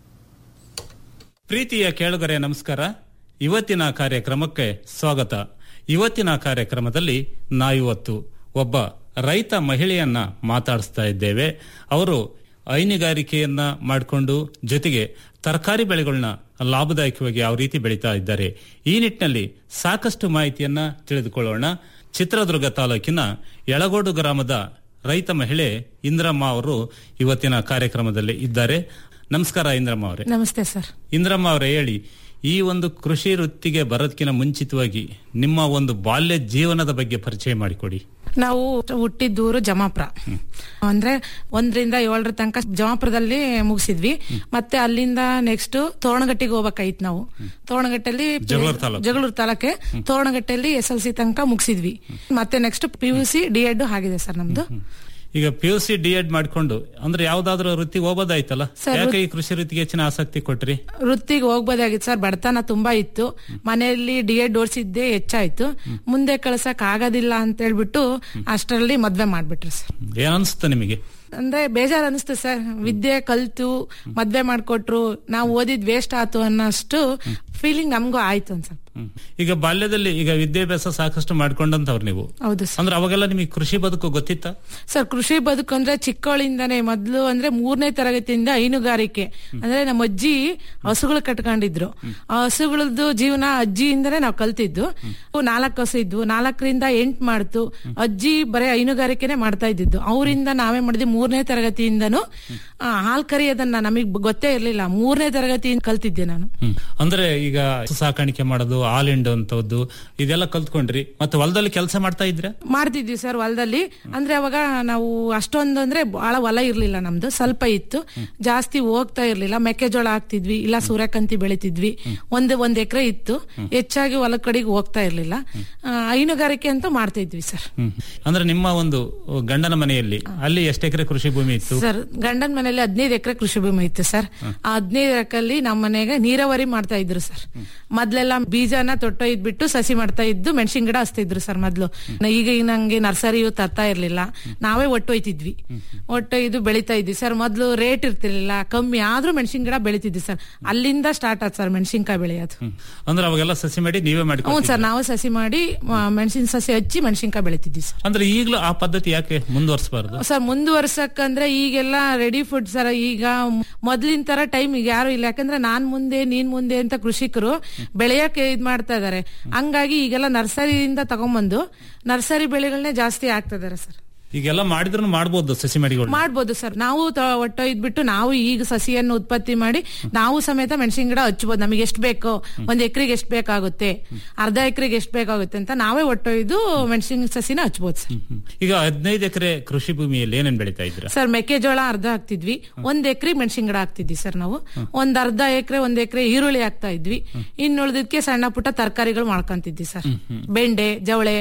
ಪ್ರೀತಿಯ ಕೇಳುಗರೆ ನಮಸ್ಕಾರ ಇವತ್ತಿನ ಕಾರ್ಯಕ್ರಮಕ್ಕೆ ಸ್ವಾಗತ ಇವತ್ತಿನ ಕಾರ್ಯಕ್ರಮದಲ್ಲಿ ನಾವಿವತ್ತು ಒಬ್ಬ ರೈತ ಮಹಿಳೆಯನ್ನ ಮಾತಾಡಿಸ್ತಾ ಇದ್ದೇವೆ ಅವರು ಹೈನುಗಾರಿಕೆಯನ್ನ ಮಾಡಿಕೊಂಡು ಜೊತೆಗೆ ತರಕಾರಿ ಬೆಳೆಗಳನ್ನ ಲಾಭದಾಯಕವಾಗಿ ಯಾವ ರೀತಿ ಬೆಳೀತಾ ಇದ್ದಾರೆ ಈ ನಿಟ್ಟಿನಲ್ಲಿ ಸಾಕಷ್ಟು ಮಾಹಿತಿಯನ್ನ ತಿಳಿದುಕೊಳ್ಳೋಣ ಚಿತ್ರದುರ್ಗ ತಾಲೂಕಿನ ಯಳಗೋಡು ಗ್ರಾಮದ ರೈತ ಮಹಿಳೆ ಇಂದ್ರಮ್ಮ ಅವರು ಇವತ್ತಿನ ಕಾರ್ಯಕ್ರಮದಲ್ಲಿ ಇದ್ದಾರೆ ನಮಸ್ಕಾರ ಇಂದ್ರಮ್ಮ ಅವರೇ ನಮಸ್ತೆ ಸರ್ ಇಂದ್ರಮ್ಮ ಅವರೇ ಹೇಳಿ ಈ ಒಂದು ಕೃಷಿ ವೃತ್ತಿಗೆ ಬರೋದಕ್ಕಿಂತ ಮುಂಚಿತವಾಗಿ ನಿಮ್ಮ ಒಂದು ಬಾಲ್ಯ ಜೀವನದ ಬಗ್ಗೆ ಪರಿಚಯ ಮಾಡಿಕೊಡಿ ನಾವು ಹುಟ್ಟಿದ್ದೂರು ಜಮಾಪುರ ಅಂದ್ರೆ ಒಂದರಿಂದ ಏಳರ ತನಕ ಜಮಾಪುರದಲ್ಲಿ ಮುಗಿಸಿದ್ವಿ ಮತ್ತೆ ಅಲ್ಲಿಂದ ನೆಕ್ಸ್ಟ್ ತೋರಣಗಟ್ಟಿಗೆ ಹೋಗ್ಬೇಕಾಯ್ತು ನಾವು ತೋರಣಗಟ್ಟಲ್ಲಿ ಜಗಳೂರು ತಾಲೂಕು. ಜಗಳೂರು ತಾಲೂಕೆ ತೋರಣಗಟ್ಟಲ್ಲಿ ಎಸ್ ಎಲ್ ಸಿ ತನಕ ಮುಗಿಸಿದ್ವಿ ಮತ್ತೆ next P U C D Ed ಆಗಿದೆ ಸರ್ ನಮ್ದು ಈಗ P U C D Ed ಮಾಡ್ಕೊಂಡು ಅಂದ್ರೆ ಯಾವ್ದಾದ್ರು ವೃತ್ತಿ ಹೋಗೋದಾಯ್ತಲ್ಲ ಸರ್, ಯಾಕೆ ಈ ಕೃಷಿ ವೃತ್ತಿಗೆ ಹೆಚ್ಚಿನ ಆಸಕ್ತಿ ಕೊಟ್ರಿ ವೃತ್ತಿಗೆ ಹೋಗ್ಬೋದಾಗಿತ್ತು ಸರ್ ಬಡತನ ತುಂಬಾ ಇತ್ತು ಮನೆಯಲ್ಲಿ ಡಿ ಎಡ್ ಓಡಿಸಿದ್ದೆ ಹೆಚ್ಚಾಯ್ತು ಮುಂದೆ ಕಳ್ಸಕ್ ಆಗೋದಿಲ್ಲ ಅಂತ ಹೇಳ್ಬಿಟ್ಟು ಅಷ್ಟರಲ್ಲಿ ಮದ್ವೆ ಮಾಡ್ಬಿಟ್ರು ಸರ್ ಏನ್ ಅನ್ಸುತ್ತೆ ನಿಮಗೆ ಅಂದ್ರೆ ಬೇಜಾರ್ ಅನಿಸ್ತು ಸರ್ ವಿದ್ಯೆ ಕಲ್ತು ಮದ್ವೆ ಮಾಡ್ಕೊಟ್ರು ನಾವು ಓದಿದ್ ವೇಸ್ಟ್ ಆತು ಅನ್ನೋಷ್ಟು ಫೀಲಿಂಗ್ ನಮಗೂ ಆಯ್ತು ಒಂದ್ ಸ್ವಲ್ಪ ಈಗ ಬಾಲ್ಯದಲ್ಲಿ ಈಗ ವಿದ್ಯಾಭ್ಯಾಸ ಸಾಕಷ್ಟು ಮಾಡ್ಕೊಂಡಂತವ್ರು ನೀವು ಹೌದು ಅಂದ್ರೆ ಅವಾಗೆಲ್ಲ ನಿಮಗೆ ಕೃಷಿ ಬದುಕು ಗೊತ್ತಿತ್ತ ಸರ್ ಕೃಷಿ ಬದುಕು ಅಂದ್ರೆ ಚಿಕ್ಕವಳಿಂದಾನೆ ಮೊದ್ಲು ಅಂದ್ರೆ ಮೂರನೇ ತರಗತಿಯಿಂದ ಹೈನುಗಾರಿಕೆ ಅಂದ್ರೆ ನಮ್ಮ ಅಜ್ಜಿ ಹಸುಗಳು ಕಟ್ಕೊಂಡಿದ್ರು ಆ ಹಸುಗಳದ್ದು ಜೀವನ ಅಜ್ಜಿಯಿಂದನೇ ನಾವು ಕಲ್ತಿದ್ದು ನಾಲ್ಕು ಹಸು ಇದ್ವು ನಾಲ್ಕರಿಂದ ಎಂಟ್ ಮಾಡ್ತು ಅಜ್ಜಿ ಬರೀ ಹೈನುಗಾರಿಕೆನೆ ಮಾಡ್ತಾ ಇದ್ದಿದ್ದು ಅವರಿಂದ ನಾವೇ ಮಾಡಿದ್ವಿ ಮೂರನೇ ತರಗತಿಯಿಂದನೂ ಆ, ಹಾಲ್ ಕರಿಯೋದನ್ನ ನಮಗ್ ಗೊತ್ತೇ ಇರ್ಲಿಲ್ಲ ಮೂರನೇ ತರಗತಿಯಿಂದ ಕಲ್ತಿದ್ದೆ ನಾನು ಹ್ಮ್. ಅಂದ್ರೆ ಈಗ ಹಸು ಸಾಕಾಣಿಕೆ ಮಾಡೋದು ಹಾಲು ಹಿಂಡುವಂತದ್ದು ಇದೆಲ್ಲ ಕಲ್ತ್ಕೊಂಡ್ರಿ ಮತ್ತೆ ಹೊಲದಲ್ಲಿ ಕೆಲಸ ಮಾಡ್ತಾ ಇದ್ರ ಮಾಡ್ತಿದ್ವಿ ಸರ್ ಹೊಲದಲ್ಲಿ ಅಂದ್ರೆ ಅವಾಗ ನಾವು ಅಷ್ಟೊಂದು ಅಂದ್ರೆ ಬಹಳ ಹೊಲ ಇರ್ಲಿಲ್ಲ ನಮ್ದು ಸ್ವಲ್ಪ ಇತ್ತು ಜಾಸ್ತಿ ಹೋಗ್ತಾ ಇರ್ಲಿಲ್ಲ ಮೆಕ್ಕೆಜೋಳ ಹಾಕ್ತಿದ್ವಿ ಇಲ್ಲ ಸೂರ್ಯಕಾಂತಿ ಬೆಳಿತಿದ್ವಿ ಒಂದು ಒಂದ್ ಎಕರೆ ಇತ್ತು ಹೆಚ್ಚಾಗಿ ಹೊಲ ಕಡೆಗೆ ಹೋಗ್ತಾ ಇರ್ಲಿಲ್ಲ ಆ, ಹೈನುಗಾರಿಕೆ ಅಂತ ಮಾಡ್ತಾ ಇದ್ವಿ ಸರ್ ಹ್ಮ್. ಅಂದ್ರೆ ನಿಮ್ಮ ಒಂದು ಗಂಡನ ಮನೆಯಲ್ಲಿ ಅಲ್ಲಿ ಎಷ್ಟು ಎಕರೆ ಕೃಷಿ ಭೂಮಿ ಇತ್ತು ಸರ್ ಗಂಡನ ಮನೇಲಿ ಹದಿನೈದು ಎಕರೆ ಕೃಷಿ ಭೂಮಿ ಇತ್ತು ಸರ್ ಆ ಹದಿನೈದು ಎಕರೆಲ್ಲಿ ನಮ್ಮ ಮನೆಗೆ ನೀರಾವರಿ ಮಾಡ್ತಾ ಇದ್ರು ಸರ್ ಮೊದ್ಲೆಲ್ಲ ಬೀಜನ ತೊಟ್ಟೊಯ್ದ್ಬಿಟ್ಟು ಸಸಿ ಮಾಡ್ತಾ ಇದ್ದು ಮೆಣಸಿನ ಗಿಡ ಹಚ್ತಾ ಇದ್ರು ಸರ್ ಮೊದ್ಲು ಈಗ ಈಗ ನಂಗೆ ನರ್ಸರಿಯು ತರ್ತಾ ಇರ್ಲಿಲ್ಲ ನಾವೇ ಒಟ್ಟೊಯ್ತಿದ್ವಿ ಒಟ್ಟೊಯ್ದು ಬೆಳಿತಾ ಇದ್ವಿ ಸರ್ ಮೊದ್ಲು ರೇಟ್ ಇರ್ತಿರ್ಲಿಲ್ಲ ಕಮ್ಮಿ ಆದ್ರೂ ಮೆಣಸಿನ ಗಿಡ ಬೆಳಿತಿದ್ವಿ ಸರ್ ಅಲ್ಲಿಂದ ಸ್ಟಾರ್ಟ್ ಆಯ್ತು ಸರ್ ಮೆಣಸಿನ್ಕಾಯಿ ಬೆಳೆಯೋದು ಅಂದ್ರೆ ಅವಾಗೆಲ್ಲ ಸಸಿ ಮಾಡಿ ನೀವೇ ಹ್ಞೂ ಮಾಡಿ ಸರ್ ನಾವು ಸಸಿ ಮಾಡಿ ಮೆಣಸಿನ ಸಸಿ ಹಚ್ಚಿ ಮೆಣಸಿನ್ಕಾಯಿ ಬೆಳಿತಿದ್ವಿ ಸರ್ ಅಂದ್ರೆ ಈಗಲೂ ಆ ಪದ್ಧತಿ ಯಾಕೆ ಮುಂದುವರಿಸಬಾರದು ಸರ್ ಮುಂದುವರ್ಸ ಬೆಳ್ಸಕ್ಕಂದ್ರೆ ಈಗೆಲ್ಲ ರೆಡಿ ಫುಡ್ ಸರ್ ಈಗ ಮೊದ್ಲಿನ ತರ ಟೈಮ್ ಈಗ ಯಾರು ಇಲ್ಲ ಯಾಕಂದ್ರೆ ನಾನ್ ಮುಂದೆ ನೀನ್ ಮುಂದೆ ಅಂತ ಕೃಷಿಕರು ಬೆಳೆಯಕ್ಕೆ ಇದ್ ಮಾಡ್ತಾ ಇದಾರೆ ಹಂಗಾಗಿ ಈಗೆಲ್ಲ ನರ್ಸರಿಯಿಂದ ತಗೊಂಬಂದು ನರ್ಸರಿ ಬೆಳೆಗಳನ್ನೇ ಜಾಸ್ತಿ ಆಗ್ತಾ ಇದಾರೆ ಸರ್ ಈಗೆಲ್ಲ ಮಾಡಿದ್ರು ಮಾಡ್ಬೋದು ಸಸಿ ಮಡಿಗಳು ಮಾಡ್ಬೋದು ಸರ್ ನಾವು ತ- ಒಟ್ಟೊಯ್ದ್ಬಿಟ್ಟು ನಾವು ಈಗ ಸಸಿಯನ್ನು ಉತ್ಪತ್ತಿ ಮಾಡಿ ನಾವು ಸಮೇತ ಮೆಣಸಿನ ಗಿಡ ಹಚ್ಬೋದು ನಮಗೆ ಎಷ್ಟು ಬೇಕೋ ಒಂದ್ ಎಕರೆಗೆ ಎಷ್ಟು ಬೇಕಾಗುತ್ತೆ ಅರ್ಧ ಎಕರೆಗೆ ಎಷ್ಟು ಬೇಕಾಗುತ್ತೆ ಅಂತ ನಾವೇ ಒಟ್ಟೊಯ್ದು ಮೆಣಸಿನ ಸಸಿನ ಹಚ್ಬೋದು ಸರ್ ಈಗ ಹದಿನೈದು ಎಕರೆ ಕೃಷಿ ಭೂಮಿಯಲ್ಲಿ ಏನೇನ್ ಬೆಳೀತಾ ಇದ್ರ ಸರ್ ಮೆಕ್ಕೆಜೋಳ ಅರ್ಧ ಹಾಕ್ತಿದ್ವಿ ಒಂದ್ ಎಕರೆ ಮೆಣಸಿನ ಗಿಡ ಹಾಕ್ತಿದ್ವಿ ಸರ್ ನಾವು ಒಂದ್ ಅರ್ಧ ಎಕರೆ ಒಂದ್ ಎಕರೆ ಈರುಳ್ಳಿ ಹಾಕ್ತಾ ಇದ್ವಿ ಇನ್ನುಳಿದಕ್ಕೆ ಸಣ್ಣ ಪುಟ್ಟ ತರಕಾರಿಗಳು ಮಾಡ್ಕೊಂತಿದ್ವಿ ಸರ್ ಬೆಂಡೆ ಜವಳೆ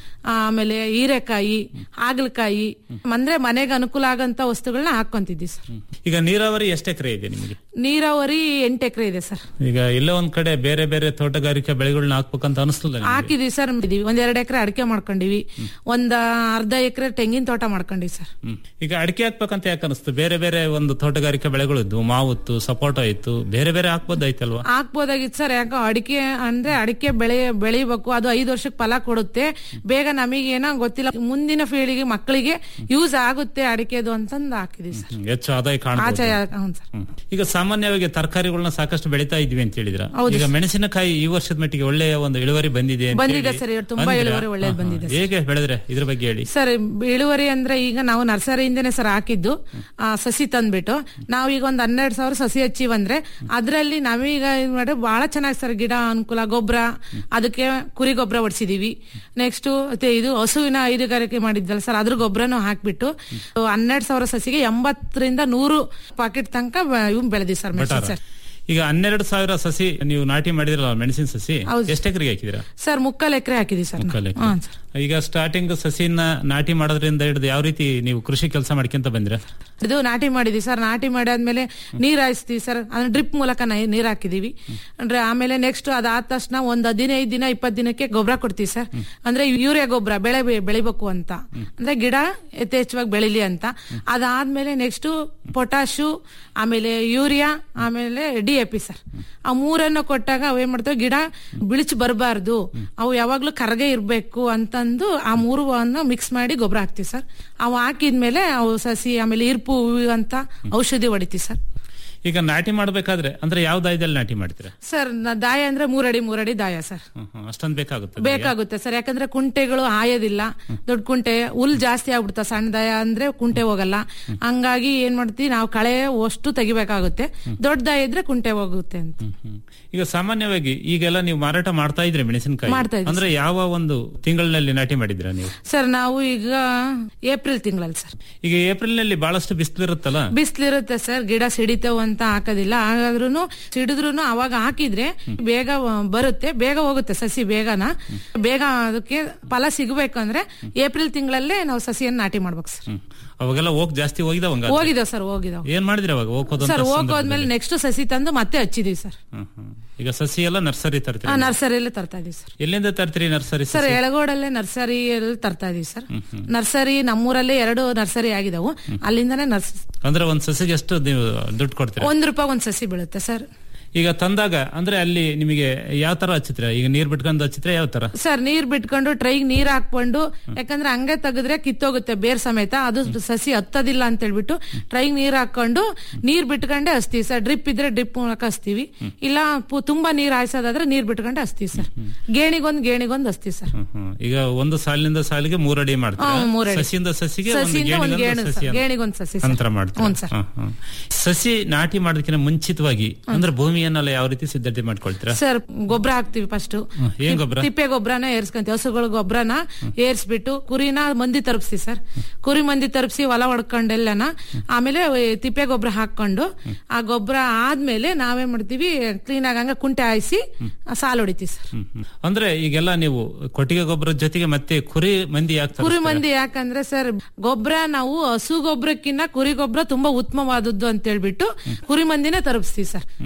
ಆಮೇಲೆ ಹೀರೆಕಾಯಿ ಹಾಗಲಕಾಯಿ ಅಂದ್ರೆ ಮನೆಗೆ ಅನುಕೂಲ ಆಗಂತ ವಸ್ತುಗಳನ್ನ ಹಾಕೊಂತಿದ್ವಿ ಸರ್ ಈಗ ನೀರಾವರಿ ಎಷ್ಟು ಎಕರೆ ಇದೆ ನಿಮಗೆ ನೀರಾವರಿ ಎಂಟು ಎಕರೆ ಇದೆ ಸರ್ ಈಗ ಎಲ್ಲೋ ಒಂದ್ ಕಡೆ ಬೇರೆ ಬೇರೆ ತೋಟಗಾರಿಕೆ ಬೆಳೆಗಳನ್ನ ಹಾಕ್ಬೇಕಂತ ಅನಿಸ್ತದ ನಿಮ್ಗೆ? ಹಾಕಿದೀವಿ ಸರ್ ಇದೀವಿ ಒಂದ್ ಎರಡ್ ಎಕರೆ ಅಡಿಕೆ ಮಾಡ್ಕೊಂಡಿವಿ ಒಂದ್ ಅರ್ಧ ಎಕರೆ ತೆಂಗಿನ ತೋಟ ಮಾಡ್ಕೊಂಡಿವಿ ಸರ್ ಹ್ಮ್. ಈಗ ಅಡಿಕೆ ಹಾಕ್ಬೇಕಂತ ಯಾಕೆ ಅನಿಸ್ತು ಬೇರೆ ಬೇರೆ ಒಂದು ತೋಟಗಾರಿಕೆ ಬೆಳೆಗಳು ಇದ್ವು ಮಾವಿತ್ತು ಸಪೋಟ ಇತ್ತು ಬೇರೆ ಬೇರೆ ಹಾಕ್ಬೋದಾಯ್ತಲ್ವಾ ಹಾಕ್ಬೋದಾಗಿತ್ತು ಸರ್ ಯಾಕೋ ಅಡಿಕೆ ಅಂದ್ರೆ ಅಡಿಕೆ ಬೆಳೆ ಬೆಳಿಬೇಕು ಅದು ಐದು ವರ್ಷಕ್ಕೆ ಫಲ ಕೊಡುತ್ತೆ ಬೇಗ ನಮಗೇನೋ ಗೊತ್ತಿಲ್ಲ ಮುಂದಿನ ಪೀಳಿಗೆ ಮಕ್ಕಳಿಗೆ ಯೂಸ್ ಆಗುತ್ತೆ ಅಡಿಕೆದು ಅಂತಂದು ಹಾಕಿದೀವಿ ಸರ್ ಹ್ಮ್. ಹೆಚ್ಚು ಆದಾಯ ಕಾಣಬಹುದು ಆಚೆ ಹೌದು ಸರ್ ಹ್ಮ್. ಈಗ ಸಾಮಾನ್ಯವಾಗಿ ತರಕಾರಿಗಳನ್ನ ಸಾಕಷ್ಟು ಬೆಳೀತಾ ಇದ್ವಿ ಅಂತ ಹೇಳಿದ್ರ ಹೌದು ಈಗ ಸರ್. ಮೆಣಸಿನಕಾಯಿ ಈ ವರ್ಷದ ಮಟ್ಟಿಗೆ ಒಳ್ಳೆಯ ಒಂದು ಇಳುವರಿ ಬಂದಿದೆ ಅಂತ ಬಂದಿದೆ ಹೇಳಿ ಸರ್, ಇವತ್ತು ತುಂಬಾ ಅಂದ್ರ? ಇಳುವರಿ ಒಳ್ಳೇದು ಹಾ, ಬಂದಿದೆ ಹಾ. ಹೇಗೆ ಬೆಳೆದ್ರೆ ಇದ್ರ ಬಗ್ಗೆ ಹೇಳಿ ಸರ್ ಇಳುವರಿ ಅಂದ್ರೆ ಈಗ ನಾವು ನರ್ಸರಿಯಿಂದನೇ ಸರ್ ಹಾಕಿದ್ದು ಆ, ಸಸಿ ತಂದ್ಬಿಟ್ಟು ನಾವು ಈಗ ಒಂದ್ ಹನ್ನೆರಡು ಸಾವಿರ ಸಸಿ ಹಚ್ಚಿವಂದ್ರೆ ಅದ್ರಲ್ಲಿ ನಾವೀಗ ಏನ್ ಮಾಡಿ ಬಹಳ ಚೆನ್ನಾಗಿ ಸರ್ ಗಿಡ ಅನುಕೂಲ ಗೊಬ್ಬರ ಅದಕ್ಕೆ ಕುರಿ ಗೊಬ್ಬರ ಹೊಡ್ಸಿದೀವಿ ನೆಕ್ಸ್ಟ್ ಇದು ಹಸುವಿನ ಹೈನುಗಾರಿಕೆ ಮಾಡಿದ್ದಲ್ಲ ಸರ್ ಅದ್ರ ಗೊಬ್ಬರನು ಹಾಕ್ಬಿಟ್ಟು ಹನ್ನೆರಡು ಸಾವಿರ ಸಸಿಗೆ ಎಂಬತ್ತರಿಂದ ನೂರು ಪಾಕೆಟ್ ತನಕ ಇವ್ ಬೆಳೆದಿ ಸರ್ ಮೆಣಸಿನ ಬಟಾರ. ಸರ್ ಈಗ ಹನ್ನೆರಡು ಸಾವಿರ ಸಸಿ ನೀವು ನಾಟಿ ಮಾಡಿದ್ರಲ್ಲ ಮೆಣಸಿನ ಸಸಿ ಹೌದು. ಎಷ್ಟು ಎಕರೆಗೆ ಹಾಕಿದಿರಾ ಸರ್ ಮುಕ್ಕಾಲ್ ಎಕರೆ ಹಾಕಿದೀವಿ ಸರ್ ನಾವು. ಮುಕ್ಕಾಲ್ ಎಕ್ರೆ. ಹಾ, ಸರ್. ಈಗ ಸ್ಟಾರ್ಟಿಂಗ್ ಸಸಿನ ನಾಟಿ ಮಾಡೋದ್ರಿಂದ ಹಿಡಿದು ಯಾವ ರೀತಿ ನೀವು ಕೃಷಿ ಕೆಲಸ ಮಾಡ್ಕೊಂತ ಬಂದ್ರ ಇದು ನಾಟಿ ಮಾಡಿದ್ವಿ ಸರ್ ನಾಟಿ ಮಾಡಾದ್ಮೇಲೆ ನೀರ್ ಹಾಯಿಸ್ತೀವಿ ಸರ್ ಅಂದ್ರೆ ಡ್ರಿಪ್ ಮೂಲಕ ನೈ- ನೀರ್ ಹಾಕಿದೀವಿ ಅಂದ್ರೆ ಆಮೇಲೆ ನೆಕ್ಸ್ಟ್ ಅದಾದ ತಕ್ಷಣ ಒಂದ್ ಹದಿನೈದು ದಿನ ಇಪ್ಪತ್ತು ದಿನಕ್ಕೆ ಗೊಬ್ಬರ ಕೊಡ್ತೀವಿ ಸರ್ ಅಂದ್ರೆ ಯೂರಿಯಾ ಗೊಬ್ಬರ ಬೆಳೆ ಬೆ- ಬೆಳಿಬೇಕು ಅಂತ ಅಂದ್ರೆ ಗಿಡ ಯಥೇಚ್ಛವಾಗಿ ಬೆಳಿಲಿ ಅಂತ ಅದಾದ್ಮೇಲೆ ನೆಕ್ಸ್ಟ್ ಪೊಟ್ಯಾಶು ಆಮೇಲೆ ಯೂರಿಯಾ ಆಮೇಲೆ ಡಿ ಎ ಪಿ ಸರ್ ಆ ಮೂರನ್ನು ಕೊಟ್ಟಾಗ ಅವ್ ಏನ್ ಮಾಡ್ತವೆ ಗಿಡ ಬಿಳಿಚ್ ಬರಬಾರ್ದು ಅವು ಯಾವಾಗ್ಲೂ ಕರಗೆ ಇರ್ಬೇಕು ಅಂತಂದು ಆ ಮೂರು ಮಿಕ್ಸ್ ಮಾಡಿ ಗೊಬ್ಬರ ಹಾಕ್ತಿವಿ ಸರ್ ಅವು ಹಾಕಿದ್ಮೇಲೆ ಅವು ಸಸಿ ಆಮೇಲೆ ಇರ್ಪು ಹೂವು ಅಂತ ಔಷಧಿ ಹೊಡಿತೀವಿ ಸರ್ ಈಗ ನಾಟಿ ಮಾಡ್ಬೇಕಾದ್ರೆ ಅಂದ್ರೆ ಯಾವ ದಾಯದಲ್ಲಿ ನಾಟಿ ಮಾಡ್ತೀರಾ ಸರ್ ನ- ದಾಯ ಅಂದ್ರೆ ಮೂರಡಿ ಮೂರಡಿ ದಾಯ ಸರ್ ಹ್ಮ್, ಹ್ಮ್. ಅಷ್ಟೊಂದ್ ಬೇಕಾಗುತ್ತೆ ಬೇಕಾಗುತ್ತೆ ಸರ್ ಯಾಕಂದ್ರೆ ಕುಂಟೆಗಳು ಆಯೋದಿಲ್ಲ ದೊಡ್ಡ ಕುಂಟೆ ಹುಲ್ ಜಾಸ್ತಿ ಆಗ್ಬಿಡ್ತಾ ಸಣ್ಣ ದಾಯ ಅಂದ್ರೆ ಕುಂಟೆ ಹೋಗಲ್ಲ ಹಂಗಾಗಿ ಏನ್ ಮಾಡ್ತೀವಿ ನಾವು ಕಳೆ ಅಷ್ಟು ತೆಗಿಬೇಕಾಗುತ್ತೆ ದೊಡ್ಡ ದಾಯ ಇದ್ರೆ ಕುಂಟೆ ಹೋಗುತ್ತೆ ಅಂತ ಈಗ ಸಾಮಾನ್ಯವಾಗಿ ಈಗೆಲ್ಲ ನೀವು ಮಾರಾಟ ಮಾಡ್ತಾ ಇದ್ರಿ ಮೆಣಸಿನಕಾಯಿ ಮಾಡ್ತಾ ಇದ್ವಿ ಅಂದ್ರೆ ಯಾವ ಒಂದು ತಿಂಗಳಿನಲ್ಲಿ ನಾಟಿ ಮಾಡಿದ್ರ ನೀವು ಸರ್ ನಾವು ಈಗ ಏಪ್ರಿಲ್ ತಿಂಗಳಲ್ಲಿ ಸರ್ ಈಗ ಏಪ್ರಿಲ್ ನಲ್ಲಿ ಬಹಳಷ್ಟು ಬಿಸಿಲು ಇರುತ್ತಲ್ಲ ಬಿಸಿಲಿರುತ್ತೆ ಸರ್ ಗಿಡ ಸಿಡಿತೇವ ಅಂತ ಹಾಕೋದಿಲ್ಲ ಹಾಗಾದ್ರೂ ಸಿಡಿದ್ರು ಅವಾಗ ಹಾಕಿದ್ರೆ ಬೇಗ ಬರುತ್ತೆ ಬೇಗ ಹೋಗುತ್ತೆ ಸಸಿ ಬೇಗನ ಬೇಗ ಅದಕ್ಕೆ ಫಲ ಸಿಗಬೇಕಂದ್ರೆ ಏಪ್ರಿಲ್ ತಿಂಗಳಲ್ಲೇ ನಾವು ಸಸಿಯನ್ನು ನಾಟಿ ಮಾಡ್ಬೇಕು ಸರ್ ಹ್ಮ್. ಅವಾಗೆಲ್ಲ ಹೋಗ್ ಜಾಸ್ತಿ ಹೋಗಿದಾವ ಹೋಗಿದಾವ್ ಸರ್ ಹೋಗಿದಾವ್ ಏನ್ ಮಾಡಿದ್ರಿ ಅವಾಗ ಹೋಗೋದಂತ ಸರ್ ಸಂದರ್ಭದಲ್ಲಿ? ಹೋಗೋದ್ಮೇಲೆ ನೆಕ್ಸ್ಟ್ ಸಸಿ ತಂದು ಮತ್ತೆ ಹಚ್ಚಿದೀವಿ ಸರ್ ಹ್ಮ್, ಹ್ಮ್. ಈಗ ಸಸಿ ಎಲ್ಲ ನರ್ಸರಿ ತರ್ತೀರಿ ನರ್ಸರಿಯಲ್ಲೇ ತರ್ತಾ ಇದೀವಿ ಸರ್ ಎಲ್ಲಿಂದ ತರ್ತೀರಿ ನರ್ಸರಿ ಸರ್ ಸಸಿ? ಎಳಗೋಡಲ್ಲೇ ನರ್ಸರಿ ತರ್ತಾ ಇದೀವಿ ಸರ್ ಹ್ಮ್, ಹ್ಮ್. ನರ್ಸರಿ ನಮ್ಮೂರಲ್ಲೇ ಎರಡು ನರ್ಸರಿ ಆಗಿದಾವು ಅಲ್ಲಿಂದಾನೇ ನರ್ಸ್ ಅಂದ್ರೆ ಒಂದ್ ಸಸಿಗೆ ಎಷ್ಟು ನೀವು ದುಡ್ಡು ಕೊಡ್ತೀರಾ ಒಂದ್ ರೂಪಾಯಿ ಒಂದ್ ಸಸಿ ಬೀಳುತ್ತೆ ಸರ್ ಈಗ ತಂದಾಗ ಅಂದ್ರೆ ಅಲ್ಲಿ ನಿಮಗೆ ಯಾವ ತರ ಹಚ್ಚಿತ್ರ ಈಗ ನೀರ್ ಬಿಟ್ಕೊಂಡು ಹಚ್ಚಿದ್ರೆ ಯಾವ ತರ ಸರ್ ನೀರ್ ಬಿಟ್ಕೊಂಡು ಟ್ರೈಗ್ ನೀರ್ ಹಾಕೊಂಡು ಯಾಕಂದ್ರೆ ಹಂಗೆ ತೆಗೆದ್ರೆ ಕಿತ್ತೋಗುತ್ತೆ ಬೇರ್ ಸಮೇತ ಅದು ಸಸಿ ಹತ್ತದಿಲ್ಲ ಅಂತ ಹೇಳ್ಬಿಟ್ಟು ಟ್ರೈಗ್ ನೀರ್ ಹಾಕೊಂಡು ನೀರ್ ಬಿಟ್ಕೊಂಡೆ ಹಚ್ತೀವಿ ಸರ್ ಡ್ರಿಪ್ ಇದ್ರೆ ಡ್ರಿಪ್ ಮೂಲಕ ಹಚ್ತೀವಿ ಇಲ್ಲ ಪು- ತುಂಬಾ ನೀರ್ ಹಾಯ್ಸೋದಾದ್ರೆ ನೀರ್ ಬಿಟ್ಕೊಂಡೆ ಹಚ್ತೀವಿ ಸರ್ ಗೇಣಿಗೊಂದ್ ಗೇಣಿಗೊಂದ್ ಹಚ್ತೀವಿ ಸರ್ ಹ್ಮ್, ಹ್ಮ್. ಈಗ ಒಂದು ಸಾಲಿನಿಂದ ಸಾಲಿಗೆ ಮೂರಡಿ ಮಾಡ್ತೀರಾ ಹಾ, ಮೂರಡಿ. ಸಸಿಯಿಂದ ಸಸಿಗೆ ಒಂದು ಸಸಿಯಿಂದ ಒಂದ್ ಗೇಣಿಗೊಂದು ಗೇಣು ಸಸಿ ಸರ್. ಅಂತ- ಗೇಣಿಗೊಂದ್ ಸಸಿ ಸರ್. ಅಂತರ ಮಾಡ್ತೀರಾ ಹ್ಞೂ ಸರ್. ಹಾ, ಹಾ. ಸಸಿ ನಾಟಿ ಮಾಡೋದಕ್ಕಿಂತ ಮುಂಚಿತವಾಗಿ ಅಂದ್ರೆ ಭೂಮಿಯನ್ನೆಲ್ಲ ಯಾವ ರೀತಿ ಸಿದ್ಧತೆ ಮಾಡ್ಕೊಳ್ತೀರಾ ಸರ್ ಗೊಬ್ಬರ ಹಾಕ್ತಿವಿ ಫಸ್ಟ್ ಹ್ಮ್, ಏನ್ ಗೊಬ್ರ? ತಿಪ್ಪೆ ಗೊಬ್ಬರನ ಏರ್ಸ್ಕೊಂತೀವಿ ಹಸುಗಳ ಗೊಬ್ಬರನ ಏರ್ಸ್ಬಿಟ್ಟು ಕುರಿನ ಮಂದಿ ತರಪ್ಸಿ ಸರ್ ಕುರಿ ಮಂದಿ ತರಪ್ಸಿ ಹೊಲ ಹೊಡ್ಕೊಂಡೆಲ್ಲನ ಆಮೇಲೆ ಈ ತಿಪ್ಪೆ ಗೊಬ್ಬರ ಹಾಕೊಂಡು ಆ ಗೊಬ್ಬರ ಆದ್ಮೇಲೆ ನಾವೇನ್ ಮಾಡ್ತೀವಿ ಕ್ಲೀನ್ ಆಗಂಗ ಕುಂಟೆ ಹಾಯಿಸಿ ಸಾಲ ಹೊಡಿತೀವಿ ಸರ್ ಹ್ಮ್, ಹ್ಮ್. ಅಂದ್ರೆ ಈಗೆಲ್ಲ ನೀವು ಕೊಟ್ಟಿಗೆ ಗೊಬ್ಬರದ ಜೊತೆಗೆ ಮತ್ತೆ ಕುರಿ ಮಂದಿ ಯಾಕೆ ಕುರಿ ಮಂದಿ ಯಾಕಂದ್ರೆ ಸರ್ ಗೊಬ್ಬರ ನಾವು ಹಸು ಗೊಬ್ಬರಕ್ಕಿಂತ ಕುರಿ ಗೊಬ್ಬರ ತುಂಬಾ ಉತ್ತಮವಾದದ್ದು ಅಂತ ಹೇಳ್ಬಿಟ್ಟು ಕುರಿ ಮಂದಿನೇ ತರಪಿಸ್ತೀವಿ ಸರ್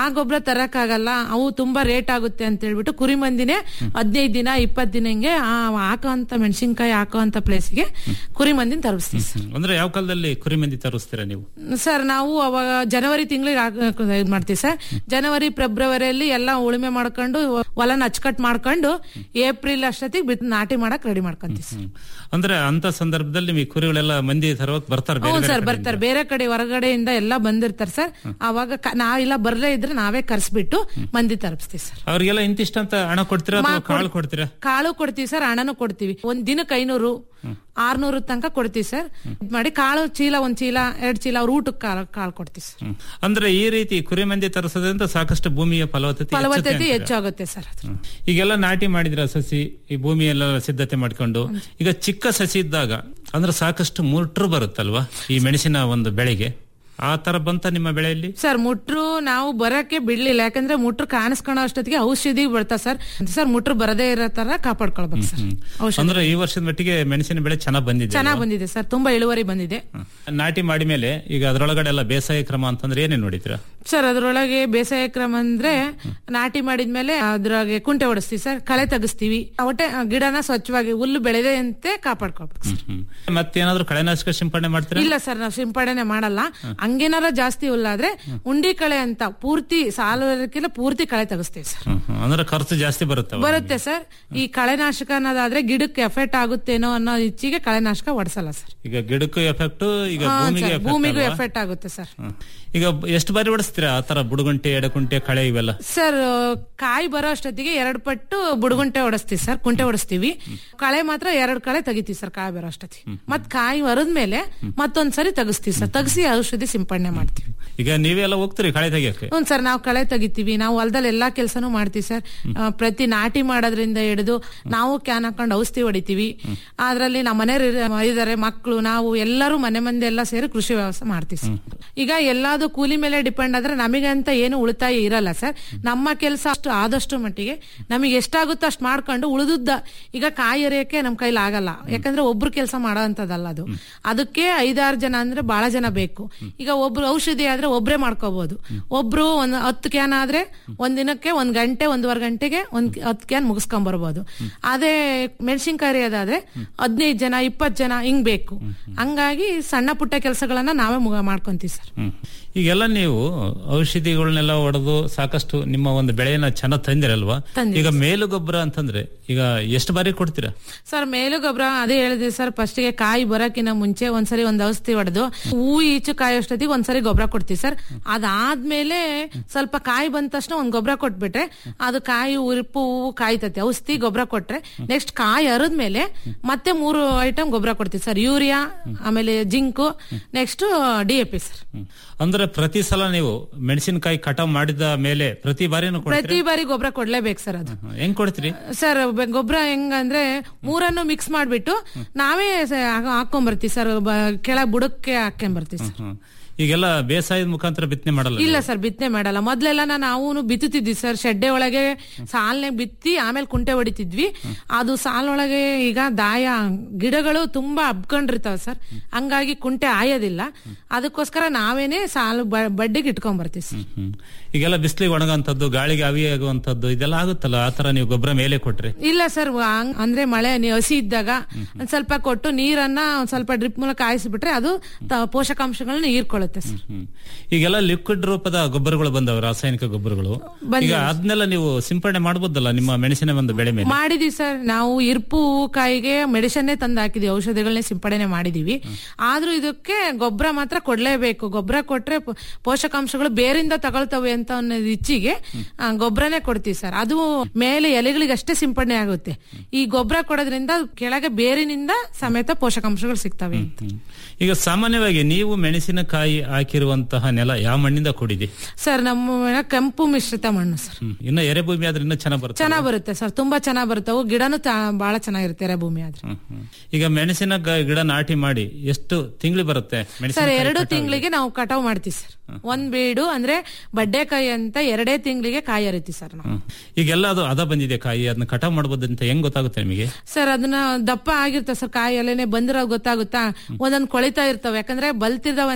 ಆ ಗೊಬ್ಬರ ತರಕ್ಕಾಗಲ್ಲ ಅವು ತುಂಬಾ ರೇಟ್ ಆಗುತ್ತೆ ಅಂತ ಹೇಳ್ಬಿಟ್ಟು ಕುರಿ ಮಂದಿನೇ ಹದಿನೈದು ದಿನ ಇಪ್ಪತ್ ದಿನ ಹಿಂಗೆ ಆ ಹಾಕೋಂತ ಮೆಣಸಿನ್ಕಾಯಿ ಹಾಕೋಂತ ಪ್ಲೇಸ್ಗೆ ಕುರಿ ಮಂದಿನ ತರಿಸ್ತೀವಿ ಸರ್ ಅಂದ್ರೆ ಯಾವ ಕಾಲದಲ್ಲಿ ಕುರಿ ಮಂದಿ ತರಿಸ್ತೀರಾ ನೀವು ಸರ್ ನಾವು ಅವಾಗ ಜನವರಿ ತಿಂಗಳಿಗೆ ಇದ್ ಮಾಡ್ತೀವಿ ಸರ್ ಜನವರಿ ಫೆಬ್ರವರಿಯಲ್ಲಿ ಎಲ್ಲ ಉಳುಮೆ ಮಾಡ್ಕೊಂಡು ಹೊಲನ ಅಚ್ಚುಕಟ್ ಮಾಡ್ಕೊಂಡು ಏಪ್ರಿಲ್ ಅಷ್ಟೊತ್ತಿಗೆ ಬಿತ್ ನಾಟಿ ಮಾಡಕ್ ರೆಡಿ ಮಾಡ್ಕೊಂತೀವಿ ಸರ್ ಅಂದ್ರೆ ಅಂತ ಸಂದರ್ಭದಲ್ಲಿ ನಿಮಗೆ ಕುರಿಗಳೆಲ್ಲ ಮಂದಿ ತರೋಕ್ ಬರ್ತಾರೆ ಬೇರೆ ಹ್ಞೂ ಬೇರೆ ಸರ್ ಕಡೆಯಿಂದ. ಬರ್ತಾರೆ ಬೇರೆ ಕಡೆ ಹೊರಗಡೆಯಿಂದ ಎಲ್ಲ ಬಂದಿರ್ತಾರೆ ಸರ್ ಅವಾಗ ಕ- ನಾವೆಲ್ಲ ಬರ್ಲೇ ಇದ್ರೆ ನಾವೇ ಕರ್ಸ್ಬಿಟ್ಟು ಮಂದಿ ತರಿಸ್ತೀವಿ ಸರ್ ಅವ್ರಿಗೆಲ್ಲ ಇಂತಿಷ್ಟ ಅಂತ ಹಣ ಕೊಡ್ತೀರಾ ಅಥವಾ ಮಾ- ಕಾಳು ಕೊಡ್ತೀರಾ ಕಾಳು ಕೊಡ್ತೀವಿ ಸರ್ ಹಣನೂ ಕೊಡ್ತೀವಿ ಒಂದ್ ದಿನಕ್ಕೆ ಐನೂರು ಆರ್ನೂರು ತನಕ ಕೊಡ್ತೀವಿ ಸರ್ ಇದ್ ಮಾಡಿ ಕಾಳು ಚೀಲ ಒಂದ್ ಚೀಲ ಎರಡ್ ಚೀಲ ಅವ್ರ ಊಟಕ್ಕೆ ಕಾಳು ಕಾಳು ಕೊಡ್ತೀವಿ ಸರ್ ಹ್ಮ್. ಅಂದ್ರೆ ಈ ರೀತಿ ಕುರಿ ಮಂದಿ ತರಿಸೋದ್ರಿಂದ ಸಾಕಷ್ಟು ಭೂಮಿಯ ಫಲವತ್ತತೆ ಹೆಚ್ಚುತ್ತೆ ಫಲವತ್ತತೆ ಅಂತೀರಾ? ಹೆಚ್ಚಾಗುತ್ತೆ ಸರ್ ಅದು ಹ್ಮ್. ಈಗೆಲ್ಲ ನಾಟಿ ಮಾಡಿದ್ರ ಸಸಿ ಈ ಭೂಮಿ ಎಲ್ಲ ಸಿದ್ಧತೆ ಮಾಡ್ಕೊಂಡು ಈಗ ಚಿಕ್ಕ ಸಸಿ ಇದ್ದಾಗ ಅಂದ್ರೆ ಸಾಕಷ್ಟು ಮುಟ್ರು ಬರುತ್ತಲ್ವಾ ಈ ಮೆಣಸಿನ ಒಂದು ಬೆಳೆಗೆ ಆ ತರ ಬಂತ ನಿಮ್ಮ ಬೆಳೆಯಲ್ಲಿ ಸರ್ ಮುಟ್ರು ನಾವು ಬರಕ್ಕೆ ಬಿಡ್ಲಿಲ್ಲ ಯಾಕಂದ್ರೆ ಮುಟ್ರು ಕಾಣಿಸ್ಕೊಳ್ಳೋ ಅಷ್ಟೊತ್ತಿಗೆ ಔಷಧಿ ಬರ್ತಾವ ಸರ್ ಸರ್ ಮುಟ್ರು ಬರದೇ ಇರೋ ತರ ಕಾಪಾಡ್ಕೊಳ್ಬೇಕು ಸರ್ ಔಷಧಿ ಅಂದ್ರೆ ಈ ವರ್ಷದ ಮಟ್ಟಿಗೆ ಮೆಣಸಿನ ಬೆಳೆ ಚೆನ್ನಾಗ್ ಬಂದಿದೆ ಚೆನ್ನಾಗ್ ಅಲ್ವಾ? ಬಂದಿದೆ ಸರ್ ತುಂಬಾ ಇಳುವರಿ ಬಂದಿದೆ ನಾಟಿ ಮಾಡಿ ಮೇಲೆ ಈಗ ಅದರೊಳಗಡೆ ಎಲ್ಲ ಬೇಸಾಯ ಕ್ರಮ ಅಂತಂದ್ರೆ ಏನೇನ್ ನೋಡಿದ್ರ ಸರ್ ಅದ್ರೊಳಗೆ ಬೇಸಾಯ ಕ್ರಮ ಅಂದ್ರೆ ನಾಟಿ ಮಾಡಿದ್ಮೇಲೆ ಅದ್ರಾಗೆ ಕುಂಟೆ ಹೊಡಿಸ್ತೀವಿ ಸರ್ ಕಳೆ ತೆಗಿಸ್ತೀವಿ ಒಟ್ಟೆ ಗಿಡನ ಸ್ವಚ್ಛವಾಗಿ ಹುಲ್ಲು ಬೆಳೆದೆ ಅಂತೆ ಕಾಪಾಡ್ಕೊಳ್ಬೇಕು ಸರ್ ಮತ್ತೇನಾದ್ರೂ ಕಳೆನಾಶಕ ಸಿಂಪಡಣೆ ಮಾಡ್ತೀರಾ ಇಲ್ಲ ಸರ್ ನಾವು ಸಿಂಪಡಣೆ ಮಾಡಲ್ಲ ಹಂಗೇನಾರ ಜಾಸ್ತಿ ಹುಲ್ಲಾದ್ರೆ ಉಂಡಿ ಕಳೆ ಅಂತ ಪೂರ್ತಿ ಸಾಲಕ್ಕಿಂತ ಪೂರ್ತಿ ಕಳೆ ತೆಗಿಸ್ತೀವಿ ಸರ್ ಹ್ಮ್, ಹ್ಮ್. ಅಂದ್ರೆ ಖರ್ಚು ಜಾಸ್ತಿ ಬರುತ್ತೆ ಅವಾಗ. ಬರುತ್ತೆ ಸರ್ ಈ ಕಳೆನಾಶಕ ಅನ್ನೋದಾದ್ರೆ ಗಿಡಕ್ಕೆ ಎಫೆಕ್ಟ್ ಆಗುತ್ತೇನೋ ಅನ್ನೋ ಇಚ್ಛೆಗೆ ಕಳೆನಾಶಕ ಹೊಡ್ಸಲ್ಲ ಸರ್ ಈಗ ಗಿಡಕ್ಕೂ ಎಫೆಕ್ಟ್ ಈಗ ಹಾ, ಭೂಮಿಗೆ ಸರ್, effect ಭೂಮಿಗೂ ಅಲ್ವಾ? ಎಫೆಕ್ಟ್ ಆಗುತ್ತೆ ಸರ್ ಹ್ಮ್. ಈಗ ಎಷ್ಟು ಬಾರಿ ಹೊಡಿಸ್ತೀರಾ ಆ ತರ ಬುಡುಗುಂಟೆ ಎಡಕುಂಟೆ ಕಳೆ ಇವೆಲ್ಲ ಸರ್ ಕಾಯಿ ಬರೋ ಅಷ್ಟೊತ್ತಿಗೆ ಎರಡ್ ಪಟ್ಟು ಬುಡುಗುಂಟೆ ಹೊಡಿಸ್ತೀವಿ ಸರ್ ಕುಂಟೆ ಹೊಡಿಸ್ತೀವಿ ಕಳೆ ಮಾತ್ರ ಎರಡ್ ಕಳೆ ತೆಗಿತೀವಿ ಸರ್ ಕಾಯಿ ಬರೋ ಅಷ್ಟೊತ್ತಿಗೆ ಮತ್ ಕಾಯಿ ಹೊರದ್ಮೇಲೆ ಮತ್ತೊಂದ್ಸರಿ ತೆಗಿಸ್ತೀವಿ ಸರ್ ತೆಗಿಸಿ ಔಷಧಿ ಸಿಂಪಡಣೆ ಮಾಡ್ತೀವಿ ಈಗ ನೀವೆಲ್ಲ ಹೋಗ್ತೀರಿ ಕಳೆ ತೆಗಿಯಕ್ಕೆ ಹ್ಞೂ ಸರ್ ನಾವು ಕಳೆ ತೆಗಿತೀವಿ ನಾವು ಹೊಲದಲ್ಲಿ ಎಲ್ಲಾ ಕೆಲಸನೂ ಮಾಡ್ತೀವಿ ಸರ್ ಆ, ಪ್ರತಿ ನಾಟಿ ಮಾಡೋದ್ರಿಂದ ಹಿಡಿದು ನಾವು ಕ್ಯಾನ್ ಹಾಕೊಂಡು ಔಷಧಿ ಹೊಡಿತೀವಿ ಅದ್ರಲ್ಲಿ ನಮ್ಮ ಮನೆಯವ್ರು ಇದಾರೆ ಮಕ್ಕಳು ನಾವು ಎಲ್ಲರೂ ಮನೆ ಮಂದಿ ಎಲ್ಲ ಸೇರಿ ಕೃಷಿ ವ್ಯವಸ್ಥೆ ಮಾಡ್ತೀವಿ ಸರ್ ಈಗ ಎಲ್ಲಾದು ಕೂಲಿ ಮೇಲೆ ಡಿಪೆಂಡ್ ಆದ್ರೆ ನಮಗೆ ಅಂತ ಏನು ಉಳಿತಾಯ ಇರಲ್ಲ ಸರ್ ನಮ್ಮ ಕೆಲಸ ಅಷ್ಟು ಆದಷ್ಟು ಮಟ್ಟಿಗೆ ನಮಗೆ ಎಷ್ಟಾಗುತ್ತೋ ಅಷ್ಟು ಮಾಡ್ಕೊಂಡು ಉಳಿದುದ್ದ ಈಗ ಕಾಯಿ ಎರೆಯಕ್ಕೆ ನಮ್ಮ ಕೈಲಿ ಆಗಲ್ಲ ಯಾಕಂದ್ರೆ ಒಬ್ರು ಕೆಲಸ ಮಾಡೋ ಅಂತದಲ್ಲ ಅದು ಅದಕ್ಕೆ ಐದಾರು ಜನ ಅಂದ್ರೆ ಬಹಳ ಜನ ಬೇಕು ಈಗ ಒಬ್ರು ಔಷಧಿ ಆದ್ರೆ ಒಬ್ರೇ ಮಾಡ್ಕೋಬಹುದು ಒಬ್ರು ಒಂದ್ ಹತ್ತು ಕ್ಯಾನ್ ಆದ್ರೆ ಒಂದ್ ದಿನಕ್ಕೆ ಒಂದ್ ಗಂಟೆ ಒಂದೂವರೆ ಗಂಟೆಗೆ ಒಂದ್ ಹತ್ತು ಕ್ಯಾನ್ ಮುಗಿಸ್ಕೊಂಡ್ ಬರ್ಬೋದು ಅದೇ ಮೆಣಸಿನ್ಕಾಯಿ ಅದಾದ್ರೆ ಹದಿನೈದು ಜನ ಇಪ್ಪತ್ತು ಜನ ಹಿಂಗ್ ಬೇಕು ಹಂಗಾಗಿ ಸಣ್ಣ ಪುಟ್ಟ ಕೆಲಸಗಳನ್ನ ನಾವೇ ಮುಗ ಮಾಡ್ಕೊಂತೀವಿ ಸರ್ ಹ್ಮ್. ಈಗೆಲ್ಲ ನೀವು ಔಷಧಿಗಳನ್ನೆಲ್ಲ ಹೊಡೆದು ಸಾಕಷ್ಟು ನಿಮ್ಮ ಒಂದು ಬೆಳೆಯನ್ನ ಚೆನ್ನಾಗ್ ತಂದಿರಲ್ವಾ ತಂದಿದ್ದೀವಿ. ಈಗ ಮೇಲು ಗೊಬ್ಬರ ಅಂತಂದ್ರೆ ಈಗ ಎಷ್ಟು ಬಾರಿ ಕೊಡ್ತೀರಾ ಸರ್ ಮೇಲು ಗೊಬ್ಬರ ಅದೇ ಹೇಳಿದೆ ಸರ್ ಫಸ್ಟ್ಗೆ ಕಾಯಿ ಬರೋಕಿನ ಮುಂಚೆ ಒಂದ್ಸರಿ ಒಂದ್ ಔಷಧಿ ಹೊಡೆದು ಹೂ ಈಚು ಕಾಯಿ ಅಷ್ಟೊತ್ತಿಗೆ ಒಂದ್ಸರಿ ಗೊಬ್ಬರ ಕೊಡ್ತೀವಿ ಸರ್ ಅದಾದ್ಮೇಲೆ ಸ್ವಲ್ಪ ಕಾಯಿ ಬಂದ ತಕ್ಷಣ ಒಂದ್ ಗೊಬ್ಬರ ಕೊಟ್ಬಿಟ್ರೆ ಅದು ಕಾಯಿ ಉರುಪು ಹೂವು ಕಾಯ್ತತೆ ಔಷಧಿ ಗೊಬ್ಬರ ಕೊಟ್ರೆ ನೆಕ್ಸ್ಟ್ ಕಾಯಿ ಹರಿದ್ಮೇಲೆ ಮತ್ತೆ ಮೂರು ಐಟಮ್ ಗೊಬ್ಬರ ಕೊಡ್ತೀವಿ ಸರ್ ಯೂರಿಯಾ ಆಮೇಲೆ zinc next D A P sir ಅಂದ್ರೆ ಪ್ರತಿ ಸಲ ನೀವು ಮೆಣಸಿನಕಾಯಿ ಕಟಾವ್ ಮಾಡಿದ ಮೇಲೆ ಪ್ರತಿ ಬಾರಿನೂ ಪ್ರತಿ ಕೊಡ್ತೀರಾ ಬಾರಿ ಗೊಬ್ಬರ ಕೊಡ್ಲೇಬೇಕು ಸರ್ ಅದು ಹ್ಮ್. ಹೆಂಗ್ ಕೊಡ್ತೀರಿ ಸರ್ ಗೊಬ್ಬರ ಹೆಂಗಂದ್ರೆ ಮೂರನ್ನು ಮಿಕ್ಸ್ ಮಾಡ್ಬಿಟ್ಟು ನಾವೇ ಸ- ಹಾಕ್- ಹಾಕೊಂಬರ್ತೀವಿ ಸರ್ ಕೆಳಗ್ ಬುಡಕ್ಕೆ ಹಾಕೊಂಬರ್ತೀವಿ ಸರ್ ಹ್ಮ್. ಈಗೆಲ್ಲ ಬೇಸಾಯದ ಮುಖಾಂತರ ಬಿತ್ತನೆ ಮಾಡಲ್ಲ ಇಲ್ಲ ಸರ್ ಬಿತ್ತನೆ ಮಾಡಲ್ಲ ಮೊದ್ಲೆಲ್ಲ ನಾನು ನಾವು ಬಿತ್ತುತ್ತಿದ್ವಿ ಸರ್ ಶೆಡ್ಡೆ ಒಳಗೆ ಸಾಲ್ನೆ ಬಿತ್ತಿ ಆಮೇಲೆ ಕುಂಟೆ ಹೊಡಿತಿದ್ವಿ ಅದು ಸಾಲೊಳಗೆ ಈಗ ದಾಯ ಗಿಡಗಳು ತುಂಬಾ ಹಬ್ಕೊಂಡಿರ್ತಾವ ಸರ್ ಹಂಗಾಗಿ ಕುಂಟೆ ಆಯೋದಿಲ್ಲ ಅದಕ್ಕೋಸ್ಕರ ನಾವೇನೆ ಸಾಲು ಬ- ಬಡ್ಡಿಗೆ ಇಟ್ಕೊಂಡ್ ಸರ್ ಹ್ಮ್. ಈಗೆಲ್ಲ ಬಿಸಿಲಿಗೆ ಒಣಗಂತದ್ದು ಗಾಳಿಗೆ ಅವಿ ಆಗುವಂತದ್ದು ಇದೆಲ್ಲ ಆಗುತ್ತಲ್ಲ ಆ ತರ ನೀವು ಗೊಬ್ಬರ ಮೇಲೆ ಕೊಟ್ರೆ ಇಲ್ಲ ಸರ್ ವಾ- ಅಂದ್ರೆ ಮಳೆ ನೀ- ಹಸಿ ಇದ್ದಾಗ ಒಂದ್ ಸ್ವಲ್ಪ ಕೊಟ್ಟು ನೀರನ್ನ ಒಂದ್ ಸ್ವಲ್ಪ ಡ್ರಿಪ್ ಮೂಲಕ ಕಾಯಿಸ್ಬಿಟ್ರೆ ಅದು ತ- ಪೋಷಕಾಂಶಗಳನ್ನ ಹೀರ್ಕೊಳ್ಳುತ್ತೆ ಸರ್ ಹ್ಮ್. ಈಗೆಲ್ಲ ಲಿಕ್ವಿಡ್ ರೂಪದ ಗೊಬ್ಬರಗಳು ಬಂದವ ರಾಸಾಯನಿಕ ಗೊಬ್ಬರಗಳು ಬಂದಿದೆ. ಈಗ ಅದನ್ನೆಲ್ಲ ನೀವು ಸಿಂಪಡಣೆ ಮಾಡಬಹುದಲ್ಲ ನಿಮ್ಮ ಮೆಣಸಿನ ಒಂದು ಬೆಳೆ ಮೇಲೆ ಮಾಡಿದೀವಿ ಸರ್ ನಾವು ಇರ್ಪು ಕಾಯಿಗೆ ಮೆಡಿಸನ್ನೇ ತಂದು ಹಾಕಿದೀವಿ ಔಷಧಿಗಳನ್ನೇ ಸಿಂಪಡಣೆ ಮಾಡಿದೀವಿ ಆದ್ರೂ ಇದಕ್ಕೆ ಗೊಬ್ಬರ ಮಾತ್ರ ಕೊಡ್ಲೇಬೇಕು ಗೊಬ್ಬರ ಕೊಟ್ರೆ ಪೋ- ಪೋಷಕಾಂಶಗಳು ಬೇರಿಂದ ತಗೊಳ್ತವೆ ಅಂತ ಅನ್ನೋದು ಇಚ್ಛಿಗೆ ಆ, ಗೊಬ್ಬರನೇ ಕೊಡ್ತೀವಿ ಸರ್ ಅದು ಮೇಲೆ ಎಲೆಗಳಿಗೆ ಅಷ್ಟೇ ಸಿಂಪಡಣೆ ಆಗುತ್ತೆ ಈ ಗೊಬ್ಬರ ಕೊಡೋದ್ರಿಂದ ಕೆಳಗೆ ಬೇರಿನಿಂದ ಸಮೇತ ಪೋಷಕಾಂಶಗಳು ಸಿಗ್ತವೆ ಅಂತ. ಹ್ಮ್. ಈಗ ಸಾಮಾನ್ಯವಾಗಿ ನೀವು ಮೆಣಸಿನಕಾಯಿ ಹಾಕಿರುವಂತಹ ನೆಲ ಯಾವ ಮಣ್ಣಿಂದ ಕೂಡಿದೆ ಸರ್ ನಮ್ಮ ಮನೆ ಕೆಂಪು ಮಿಶ್ರಿತ ಮಣ್ಣು ಸರ್ ಹ್ಮ್. ಇನ್ನ ಎರೆ ಭೂಮಿ ಆದ್ರೆ ಇನ್ನೂ ಚೆನ್ನಾಗಿ ಬರುತ್ತೆ ಚೆನ್ನಾಗ್ ಬರುತ್ತೆ ಸರ್ ತುಂಬಾ ಚೆನ್ನಾಗ್ ಬರುತ್ತೆ ಅವು ಗಿಡನು ತ- ಬಹಳ ಚೆನ್ನಾಗಿರುತ್ತೆ ಭೂಮಿ ಆದ್ರೆ ಹ್ಮ್, ಹ್ಮ್. ಈಗ ಮೆಣಸಿನ ಗ- ಗಿಡ ನಾಟಿ ಮಾಡಿ ಎಷ್ಟು ತಿಂಗಳು ಬರುತ್ತೆ ಸರ್ ಮೆಣಸಿನಕಾಯಿ ಎರಡು ಕಟಾವಿಗೆ? ತಿಂಗಳಿಗೆ ನಾವು ಕಟಾವ್ ಮಾಡ್ತೀವಿ ಸರ್ ಒಂದ್ ಬೀಡು ಅಂದ್ರೆ ಬಡ್ಡೆಕಾಯಿ ಅಂತ ಎರಡೇ ತಿಂಗಳಿಗೆ ಕಾಯಿ ಹರಿತೀವಿ ಸರ್ ನಾವು ಹ್ಮ್. ಈಗೆಲ್ಲ ಅದು ಅದ ಬಂದಿದೆ ಕಾಯಿ ಅದನ್ನ ಕಟಾವ್ ಮಾಡಬಹುದು ಅಂತ ಹೆಂಗ್ ಗೊತ್ತಾಗುತ್ತೆ ನಿಮಗೆ ಸರ್ ಅದನ್ನ ದಪ್ಪ ಆಗಿರ್ತವೆ ಸರ್ ಕಾಯಿ ಎಲೆನೆ ಬಂದಿರೋ ಗೊತ್ತಾಗುತ್ತಾ ಒಂದೊಂದ್ ಕೊಳಿತಾ ಇರ್ತವೆ ಯಾಕಂದ್ರೆ ಬಲ್ತಿದಾವೆ ಅಂದ್ರೆ ಕೊಳತ್